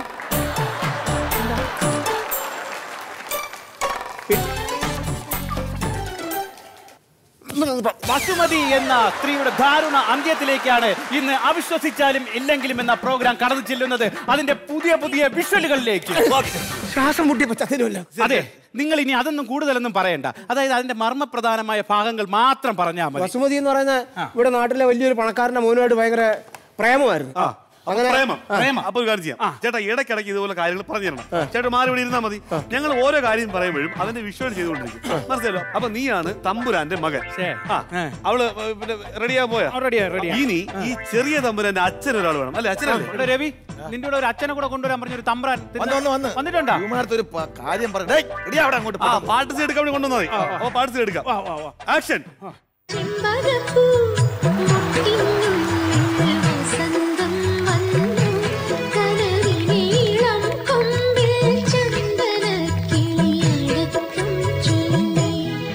വസുമതി എന്ന സ്ത്രീയുടെ ദാരുണ അന്ത്യത്തിലേക്കാണ് ഇന്ന് അവിശ്വസിച്ചാലും ഇല്ലെങ്കിലും എന്ന പ്രോഗ്രാം കടന്നു ചെല്ലുന്നത് അതിന്റെ പുതിയ പുതിയ വിഷ്വലുകളിലേക്ക് ശ്വാസം മുട്ടിയപ്പോ ചതിരുമല്ല അതെ നിങ്ങൾ ഇനി അതൊന്നും കൂടുതലൊന്നും പറയണ്ട അതായത് അതിന്റെ മർമ്മപ്രധാനമായ ഭാഗങ്ങൾ മാത്രം പറഞ്ഞാൽ മതി വസുമതി എന്ന് പറയുന്ന ഇവിടെ നാട്ടിലെ വലിയൊരു പണക്കാരന്റെ മോനുമായിട്ട് ഭയങ്കര പ്രേമമായിരുന്നു അങ്ങനെ പ്രേമം അപ്പൊ ഒരു കാര്യം ചെയ്യാം ചേട്ടാ ഇടയ്ക്കിടയ്ക്ക് ഇതുപോലെ കാര്യങ്ങൾ പറഞ്ഞു തരണം ചേട്ടാ മാറി ഇവിടെ ഇരുന്നാ മതി ഞങ്ങൾ ഓരോ കാര്യം പറയുമ്പോഴും അതിന്റെ വിഷ്വൽ ചെയ്തുകൊണ്ടിരിക്കും മനസ്സിലല്ലോ അപ്പൊ നീയാണ് തമ്പുരാന്റെ മകൻ ആ, അവള് പിന്നെ റെഡിയാ പോയാ റെഡിയാ റെഡിയാ ഇനി ഈ ചെറിയ തമ്പുരാന്റെ അച്ഛൻ ഒരാൾ വേണം അല്ലെ അച്ഛനല്ലേ ഇവിടെ രവി നിന്റെ കൂടെ ഒരു അച്ഛനെ കൂടെ കൊണ്ടുവരാൻ പറഞ്ഞ ഒരു തമ്പ്രാൻ വന്ന് വന്ന് വന്ന് വന്നിട്ടുണ്ടോ ഇവന്മാരത്തെ ഒരു പ- കാര്യം പറയണ്ടേ എടി അവിടെ അങ്ങോട്ട് ആ പോ. പാട്ട് സീഡ് എടുക്കാൻ വേണ്ടി കൊണ്ടുവന്നാൽ മതി അപ്പൊ പാട്ട് സീഡ് എടുക്കാം ആക്ഷൻ ചെമ്പകപ്പൂ മുട്ടിനുള്ളിൽ വസന്തം വന്നു കനവിനീളം കൊമ്പിൽ ചന്ദനക്കിളിയടക്കം ചൊല്ലി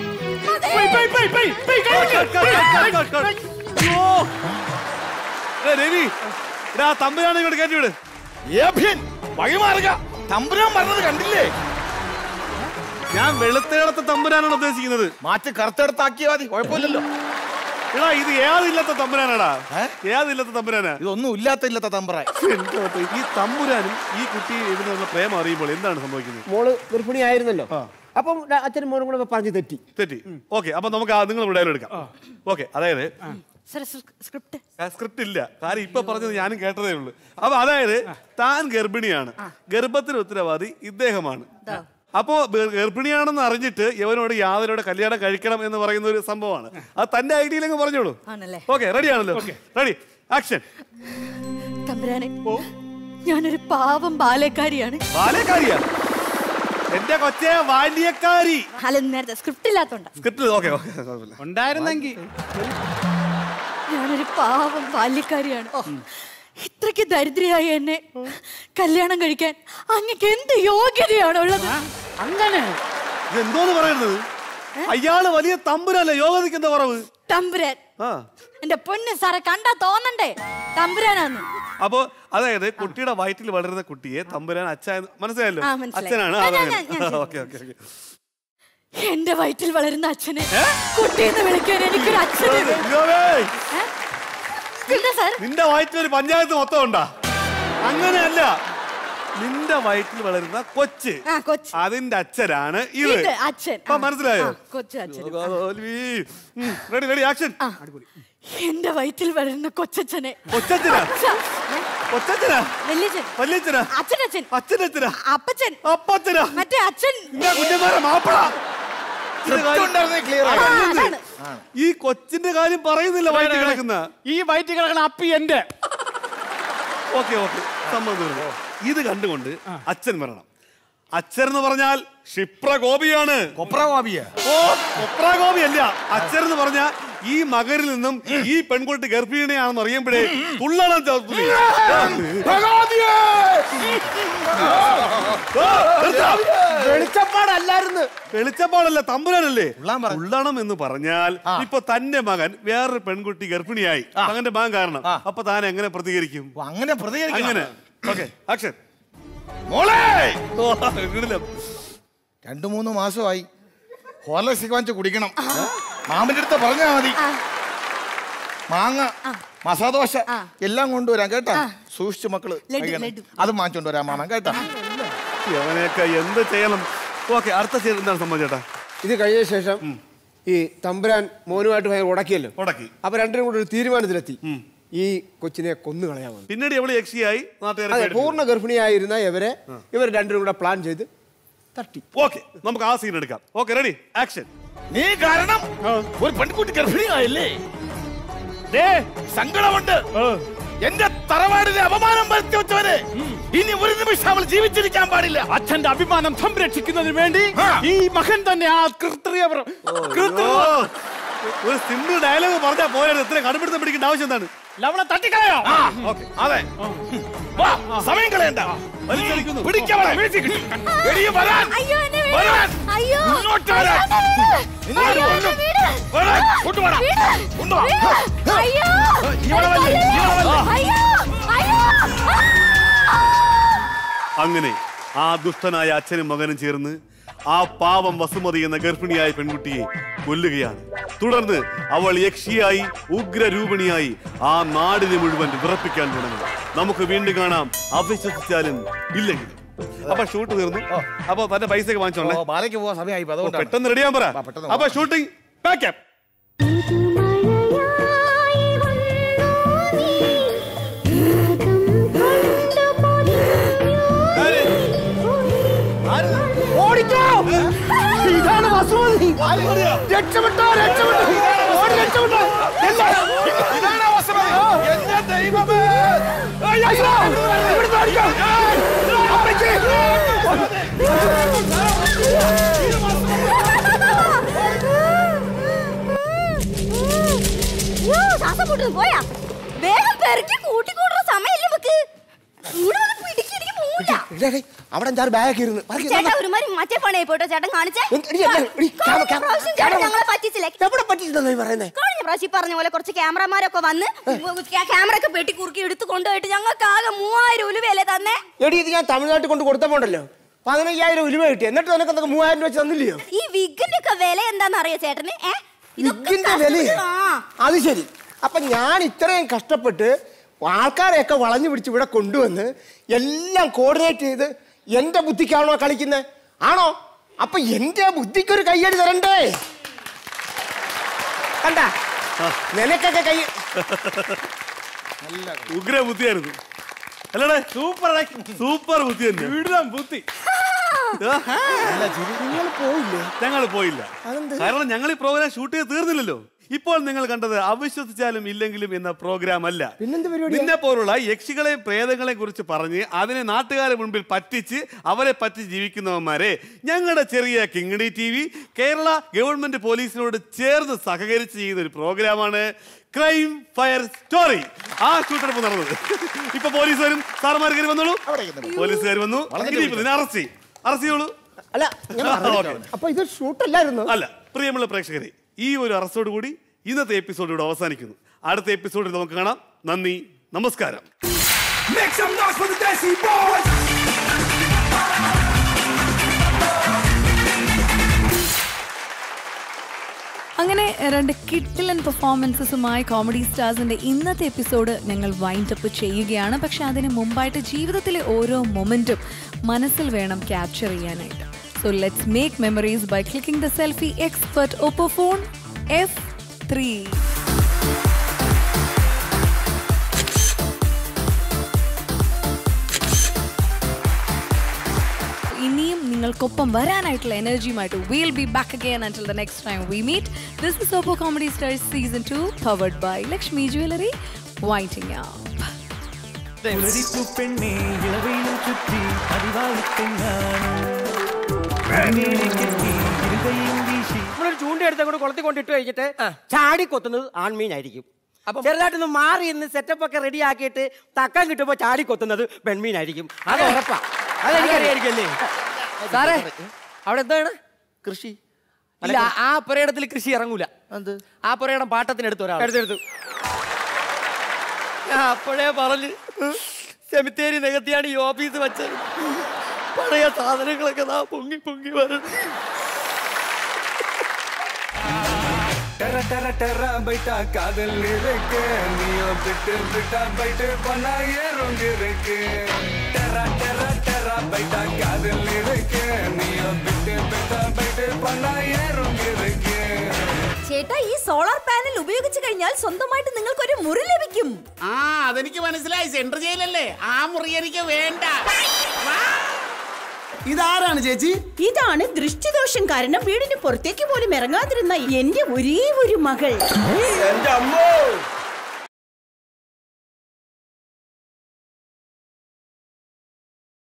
ഏ, രവി എടാ തമ്പുരാനെ ഇങ്ങോട്ട് കയറ്റി വിട് ഏഭ്യൻ, വഴിമാറുക തമ്പുരാൻ പറഞ്ഞത് കണ്ടില്ലേ ഞാൻ വെളുത്തേടത്തെ തമ്പുരാനാണ് ഉദ്ദേശിക്കുന്നത് മാറ്റി കറുത്തെടുത്താക്കിയാ മതി കുഴപ്പമില്ലല്ലോ എടാ ഇത് ഏതില്ലാത്ത തമ്പുരാനാടാ ഏതില്ലാത്ത തമ്പുരാനാ ഇതൊന്നും ഇല്ലാത്ത ഇല്ലാത്ത തമ്പുരാൻ എന്റെ ദൈവമേ, ഈ തമ്പുരാനും ഈ കുട്ടി ഇതിന് തമ്മിലുള്ള പ്രേമം അറിയുമ്പോൾ എന്താണ് സംഭവിക്കുന്നത് മോള് ഗർഭിണിയായിരുന്നല്ലോ അപ്പം ര- അച്ഛനും മോനും കൂടെ പറഞ്ഞു തെറ്റി തെറ്റി ഓക്കെ അപ്പൊ നമുക്ക് ആ നിങ്ങൾ ഇവിടെ എടുക്കാം ഓക്കെ അതായത് സ്ക്രിപ്റ്റ് സ്ക്രിപ്റ്റ് ഇല്ല കാര്യം ഇപ്പൊ പറഞ്ഞത് ഞാനും കേട്ടതേ ഉള്ളൂ അപ്പൊ അതായത് താൻ ഗർഭിണിയാണ് ഗർഭത്തിന് ഉത്തരവാദി ഇദ്ദേഹമാണ് അപ്പോ ബ- ഗർഭിണിയാണെന്ന് അറിഞ്ഞിട്ട് യവനോട് യാതൊരു കല്യാണം കഴിക്കണം എന്ന് പറയുന്ന ഒരു സംഭവമാണ് അത് തന്റെ ഐഡിയയിലങ്ങ് പറഞ്ഞോളൂ ആണല്ലേ ഓക്കെ റെഡി ആണല്ലോ റെഡി ആക്ഷൻ തമ്പുരാനെ ഞാനൊരു പാവം ബാലക്കാരിയാണ് ബാലക്കാരിയാ എന്റെ കൊച്ചേ ബാല്യക്കാരി അല്ല നേരത്തെ സ്ക്രിപ്റ്റ് ഇല്ലാത്തോണ്ട സ്ക്രിപ്റ്റിൽ ഓക്കെ ഓക്കെ ഉണ്ടായിരുന്നെങ്കിൽ ഞാനൊരു പാവം ബാല്യക്കാരിയാണ് ഇത്രയ്ക്ക് ദരിദ്രയായ എന്നെ കല്യാണം കഴിക്കാൻ അങ്ങക്ക് എന്ത് യോഗ്യതയാണ് ഉള്ളത് അങ്ങനെ ഇതെന്തോന്ന് പറയുന്നത് അയാള് വലിയ തമ്പുരല്ലേ യോഗതിക്ക് എന്താ കുറവ് തമ്പുരാൻ ആ എന്റെ പൊന്ന് സാറെ കണ്ടാ തോന്നണ്ടേ തമ്പുരാനാന്ന് അപ്പോ അതായത് കുട്ടിയുടെ വയറ്റിൽ വളരുന്ന കുട്ടിയെ തമ്പുരാൻ അച്ഛ എന്ന് മനസ്സിലായല്ലോ ആ, മനസ്സിലായി. അച്ഛനാണ് ആ, ഞാൻ- ഞാൻ- ഞാൻ ചെയ്തു. ഓക്കെ ഓക്കെ ഓക്കെ എന്റെ വയറ്റിൽ വളരുന്ന അച്ഛനെ കുട്ടിയെന്ന് വിളിക്കാൻ എനിക്കൊരു അച്ഛനെ എന്താ സാർ നിന്റെ വയറ്റിൽ ഒരു പഞ്ചായത്ത് മൊത്തം ഉണ്ടാ അങ്ങനെയല്ല നിന്റെ വയറ്റിൽ വളരുന്ന കൊച്ച് ആ കൊച്ച് അതിന്റെ അച്ഛനാണ് ഇത് ഇത് അച്ഛൻ ഇപ്പൊ മനസ്സിലായോ ആ, കൊച്ചു അച്ഛൻ റെഡി റെഡി ആക്ഷൻ എന്റെ വയറ്റിൽ വളരുന്ന കൊച്ചച്ഛനെ കൊച്ചച്ഛനാ അച്ഛ. കൊച്ചച്ഛനാ വല്യച്ഛൻ വല്യച്ഛനാ അച്ഛനച്ഛൻ അച്ഛനച്ഛനാ അപ്പച്ചൻ അപ്പച്ചനാ മറ്റേ അച്ഛൻ കുഞ്ഞന്മാരെ മാപ്പിള ആ, അതാണ്. ഈ കൊച്ചിന്റെ കാര്യം പറയുന്നില്ല വയറ്റിൽ കിടക്കുന്ന ഈ വയറ്റിൽ കിടക്കണ അപ്പി എന്റെ ഓക്കെ ഓക്കെ സമ്മതം തീർന്നു. ഇത് കണ്ടുകൊണ്ട് അച്ഛൻ വരണം അച്ഛൻ എന്ന് പറഞ്ഞാൽ ക്ഷിപ്ര ഗോപിയാണ് കൊപ്രഗോപിയ ഓ കൊപ്ര ഗോപി അല്ല അച്ഛൻ എന്ന് പറഞ്ഞാൽ ഈ മകരിൽ നിന്നും ഈ പെൺകുട്ടി ഗർഭിണിയാണെന്ന് അറിയുമ്പോഴേ തുള്ളണം ചവിട്ടി. ഓ, നിർത്താ. വെളിച്ചപ്പാടല്ലായിരുന്നു വെളിച്ചപ്പാടല്ല തമ്പുരാനല്ലേ ഉള്ളണം എന്ന് പറഞ്ഞാൽ ഇപ്പൊ തന്റെ മകൻ വേറൊരു പെൺകുട്ടി ഗർഭിണിയായി മകന്റെ മകൻ കാരണം അപ്പൊ താൻ എങ്ങനെ പ്രതികരിക്കും അങ്ങനെ പ്രതികരിക്കണം. അങ്ങനെ ഓക്കെ ആക്ഷൻ മോളെ ഓ, ഇടില്ല. രണ്ടു മൂന്ന് മാസമായി ഹോർലക്സ് വാങ്ങിച്ച് കുടിക്കണം മാമിന്റെ അടുത്ത് പറഞ്ഞാ മതി മാങ്ങ മസാദോശ എല്ലാം കൊണ്ടുവരാം കേട്ടാ സൂക്ഷിച്ചു മക്കള് ലഡു, കഴിക്കണം. ലഡു. അത് വാങ്ങിച്ചോണ്ട് വരാം മാമ കേട്ടാ അവനെയൊക്കെ എന്ത് ചെയ്യണം ഓക്കെ അടുത്ത ചെയ്ത് എന്താണ് സംഭവിച്ചേട്ടാ ഇത് കഴിഞ്ഞ ശേഷം ഈ തമ്പുരാൻ മോനുമായിട്ട് ഭയങ്കര ഉടക്കിയല്ലോ ഉടക്കി അപ്പൊ രണ്ടിനും കൂടെ ഒരു തീരുമാനത്തിലെത്തി ഈ കൊച്ചിനെ കൊന്നു കളയാമെന്ന് പിന്നീട് എവിടെ യക്ഷിയായി നാട്ടുകാരെ അതെ പേടിപ്പിച്ചു. പൂർണ്ണ ഗർഭിണിയായിരുന്ന ഇവരെ ഇവർ രണ്ടിനും കൂടെ പ്ലാൻ ചെയ്ത് തട്ടി ഓക്കെ നമുക്ക് ആ സീൻ എടുക്കാം ഓക്കെ റെഡി ആക്ഷൻ നീ കാരണം ഒരു പെൺകുട്ടി ഗർഭിണിയായില്ലേ ദേ സങ്കടമുണ്ട് എന്റെ തറവാടിനെ അപമാനം വരുത്തി വെച്ചവന് ഇനി ഒരു നിമിഷം അവൾ ജീവിച്ചിരിക്കാൻ പാടില്ല അച്ഛന്റെ അഭിമാനം സംരക്ഷിക്കുന്നതിന് വേണ്ടി ഈ മകൻ തന്നെ ആ കൃത്രിയ ഓ, ഒരു സിമ്പിൾ ഡയലോഗ് പറഞ്ഞാൽ പോയത് ഇത്ര കടുപിടുത്തം പിടിക്കേണ്ട ആവശ്യം എന്താണ് ലവണ തട്ടിക്കളയോ ഓക്കെ അതെ വാ സമയം കളയണ്ട വലിച്ചടിക്കുന്നു പിടിക്കവളെ വീഴ്ച കിട്ടി വെളിയെ വരാൻ അയ്യോ എന്നെ വീട്. വരാൻ അയ്യോ ഇങ്ങോട്ട് വരാൻ ഇങ്ങോട്ട് അയ്യോ, വരണം. എന്നെ വീട്. വരാൻ കൊണ്ടുപോടാ വീട്. കൊണ്ടുവാ വീട്. അയ്യോ ഇവിടെ വല്ലേ ഇവിടെ വല്ലേ അയ്യോ അയ്യോ അങ്ങനെ ആ ദുഷ്ടനായ അച്ഛനും മകനും ചേർന്ന് ആ പാവം വസുമതി എന്ന ഗർഭിണിയായ പെൺകുട്ടിയെ കൊല്ലുകയാണ് തുടർന്ന് അവൾ യക്ഷിയായി ഉഗ്രരൂപിണിയായി ആ നാടിനെ മുഴുവൻ വിറപ്പിക്കാൻ തുടങ്ങി നമുക്ക് വീണ്ടും കാണാം അവിശ്വസിച്ചാലും ഇല്ലെങ്കിൽ അപ്പൊ ഷൂട്ട് തീർന്നു അപ്പൊ തന്റെ പൈസ ഒക്കെ വാങ്ങിച്ചോളെ ഓ, ബാലയ്ക്ക് പോവാൻ സമയമായി ഇപ്പൊ അതുകൊണ്ടാണ്. പെട്ടെന്ന് റെഡിയാൻ പറ ആ, പെട്ടെന്ന് അപ്പൊ ഷൂട്ടിംഗ് പാക്കപ്പ് ഓടിക്കോ ഇതാണ് വസുമതി രക്ഷപ്പെട്ടോ രക്ഷപ്പെട്ടോ ഓടി രക്ഷപ്പെട്ടോ ഇതാണ് അവസരം എന്റെ ദൈവമേ അയ്യോ ഇവിടുന്ന് ഓടിക്കോ അമ്മയ്ക്ക് അയ്യോ, ശ്വാസം മുട്ടുന്നു. പോയാ വേഗം പെറുക്കി കൂട്ടിക്കൂടുന്ന സമയമില്ല നമുക്ക് ഇവിടെ വന്ന് പിടിക്ക്, എനിക്ക് പോവില്ല. അവിടെ അഞ്ചാറ് ബാഗൊക്കെ ഇരുന്ന് പറക്കി ചേട്ടാ ഒരുമാതിരി മറ്റേ പണിയായി പോട്ടോ ചേട്ടൻ കാണിച്ചേ എന്ത്? എടി, എടി, എടി, കഴിഞ്ഞ ക്യാമറ, ക്യാമറ, പ്രാവശ്യം ചേട്ടൻ ക്യാമറ. ഞങ്ങളെ പറ്റിച്ചില്ലേ എവിടെ പറ്റിച്ചില്ലെന്നാ ഈ പറയുന്നേ കഴിഞ്ഞ പ്രാവശ്യം ഈ പറഞ്ഞ പോലെ കുറച്ച് ക്യാമറമാരൊക്കെ വന്ന് ക്യാമറ ഒക്കെ പെട്ടി കുറുക്കി എടുത്ത് കൊണ്ടുപോയിട്ട് ഞങ്ങൾക്ക് ആകെ മൂവായിരം ഉലുവയല്ലേ തന്നെ എടി ഇത് ഞാൻ തമിഴ്നാട്ടിൽ കൊണ്ട് കൊടുത്തപ്പോണ്ടല്ലോ പതിനയ്യായിരം ഉലുവ കിട്ടി എന്നിട്ട് നിനക്ക് എന്തൊക്കെ മൂവായിരം രൂപ വെച്ച് തന്നില്ലയോ ഈ വിഗിന്റെ ഒക്കെ വില എന്താന്ന് അറിയോ ചേട്ടന് ഏ? ഇതൊക്കെ ഇതിന്റെ വില കഷ്ടപ്പെട്ട് ആ. അത് ശരി അപ്പൊ ഞാൻ ഇത്രയും കഷ്ടപ്പെട്ട് ആൾക്കാരെയൊക്കെ വളഞ്ഞു പിടിച്ച് ഇവിടെ കൊണ്ടുവന്ന് എല്ലാം കോർഡിനേറ്റ് ചെയ്ത് എന്റെ ബുദ്ധിക്കാണോ കളിക്കുന്നത് ആണോ അപ്പൊ എന്റെ ബുദ്ധിക്കൊരു കയ്യടി തരണ്ടേ കണ്ട നിനക്കൊക്കെ കൈ ഉഗ്ര ബുദ്ധിയായിരുന്നു അല്ലടേ സൂപ്പർ സൂപ്പർ ബുദ്ധി തന്നെ വീടും ബുദ്ധി നിങ്ങൾ പോയില്ലേ ഞങ്ങൾ പോയില്ല കാരണം ഞങ്ങൾ ഈ പ്രോഗ്രാം ഷൂട്ട് ചെയ്ത് തീർന്നില്ലല്ലോ ഇപ്പോൾ നിങ്ങൾ കണ്ടത് അവിശ്വസിച്ചാലും ഇല്ലെങ്കിലും എന്ന പ്രോഗ്രാം അല്ല നിന്നെ പോലുള്ള യക്ഷികളെയും പ്രേതങ്ങളെയും കുറിച്ച് പറഞ്ഞ് അതിനെ നാട്ടുകാരെ മുൻപിൽ പറ്റിച്ച് അവരെ പറ്റിച്ച് ജീവിക്കുന്നവന്മാരെ ഞങ്ങളുടെ ചെറിയ Kingini T V Kerala government പോലീസിനോട് ചേർന്ന് സഹകരിച്ച് ചെയ്യുന്ന ഒരു പ്രോഗ്രാമാണ് ക്രൈം ഫയർ സ്റ്റോറി ആ ഷൂട്ടപ്പ് നടന്നത് ഇപ്പൊ പോലീസ് വരും സാറുമാർ കയറി വന്നോളൂ പോലീസുകാർ വന്നു ഇനിയിപ്പോ നിന്നെ അറസ്റ്റ് ചെയ്യും അറസ്റ്റ് ചെയ്യോളൂ അല്ല ഞാൻ പറഞ്ഞിട്ടോ. അപ്പൊ ഇത് ഷൂട്ടല്ലായിരുന്നു അല്ല പ്രിയമുള്ള പ്രേക്ഷകരെ ഈ ഒരു അറസ്റ്റോട് കൂടി ഇന്നത്തെ എപ്പിസോഡ് ഇവിടെ അവസാനിക്കുന്നു അടുത്ത എപ്പിസോഡിൽ നമുക്ക് കാണാം നന്ദി നമസ്കാരം Make some noise for the Desi Boys! അങ്ങനെ രണ്ട് കിട്ടിലൻ പെർഫോമൻസസുമായി കോമഡി സ്റ്റാർസിന്റെ ഇന്നത്തെ എപ്പിസോഡ് ഞങ്ങൾ വൈൻഡ് അപ്പ് ചെയ്യുകയാണ് പക്ഷെ അതിന് മുമ്പായിട്ട് ജീവിതത്തിലെ ഓരോ മൊമെന്റും മനസ്സിൽ വേണം ക്യാപ്ചർ ചെയ്യാനായിട്ട് so let's make memories by clicking the selfie expert Oppo phone F three ഇനിയും നിങ്ങൾക്കൊപ്പം വരാനായിട്ടുള്ള എനർജിയുമായിട്ട് will be back again until the next time we meet this is Oppo comedy stars season two powered by Lakshmi jewellery വൈറ്റിംഗ് പുലരിപ്പു പെണ്ണേ ഇളവയിലും ചുറ്റി അടിവാളിത്തെങ്ങാണ് കെട്ടി ഇരുകയും വീശി നമ്മളൊരു ചൂണ്ടയെടുത്ത് അങ്ങോട്ട് കുളത്തിൽ കൊണ്ടിട്ട് കഴിഞ്ഞിട്ട് ചാടി കൊത്തുന്നത് ആൺമീനായിരിക്കും അപ്പൊ ചെറുതായിട്ടൊന്ന് മാറി ഇന്ന് സെറ്റപ്പ് ഒക്കെ റെഡി ആക്കിയിട്ട് തക്കം കിട്ടുമ്പോ ചാടി കൊത്തുന്നത് പെൺമീനായിരിക്കും അത് ഉറപ്പാ അതെനിക്കറിയായിരിക്കല്ലേ സാറേ അവിടെ എന്താണ് കൃഷി ഇല്ല ആ പുരയിടത്തിൽ കൃഷി ഇറങ്ങൂല ആ പുരയിടം പാട്ടത്തിനെടുത്ത് ഒരാൾ എടുത്തെടുത്തു ഞാൻ അപ്പോഴേ പറഞ്ഞ് സെമിത്തേരി നികത്തിയാണ് ഈ ഓഫീസ് വെച്ചത് പഴയ സാധനങ്ങളൊക്കെ ദാ പൊങ്ങി പൊങ്ങി വരും டெர டெர டெர பைட்டா காதல் இருக்கு நீயோ விட்டு விட்டா பைட்டு பண்ணா ஏறும் இருக்கு டெர டெர டெர பைட்டா காதல் இருக்கு நீயோ விட்டு விட்டா பைட்டு பண்ணா ஏறும் இருக்கு ചേട്ടാ ഈ സോളാർ പാനൽ ഉപയോഗിച്ചു കഴിഞ്ഞാൽ സ്വന്തമായിട്ട് നിങ്ങൾക്ക് ഒരു മുറി ലഭിക്കും ആ അതെനിക്ക് മനസ്സിലായി സെൻട്രൽ ജയിലല്ലേ ആ മുറി എനിക്ക് വേണ്ട ഇതാരാണ് ചേച്ചി ഇതാണ് ദൃഷ്ടിദോഷം കാരണം വീടിന് പുറത്തേക്ക് പോലും ഇറങ്ങാതിരുന്ന എന്റെ ഒരേ ഒരു മകൾ എന്റെ അമ്മോ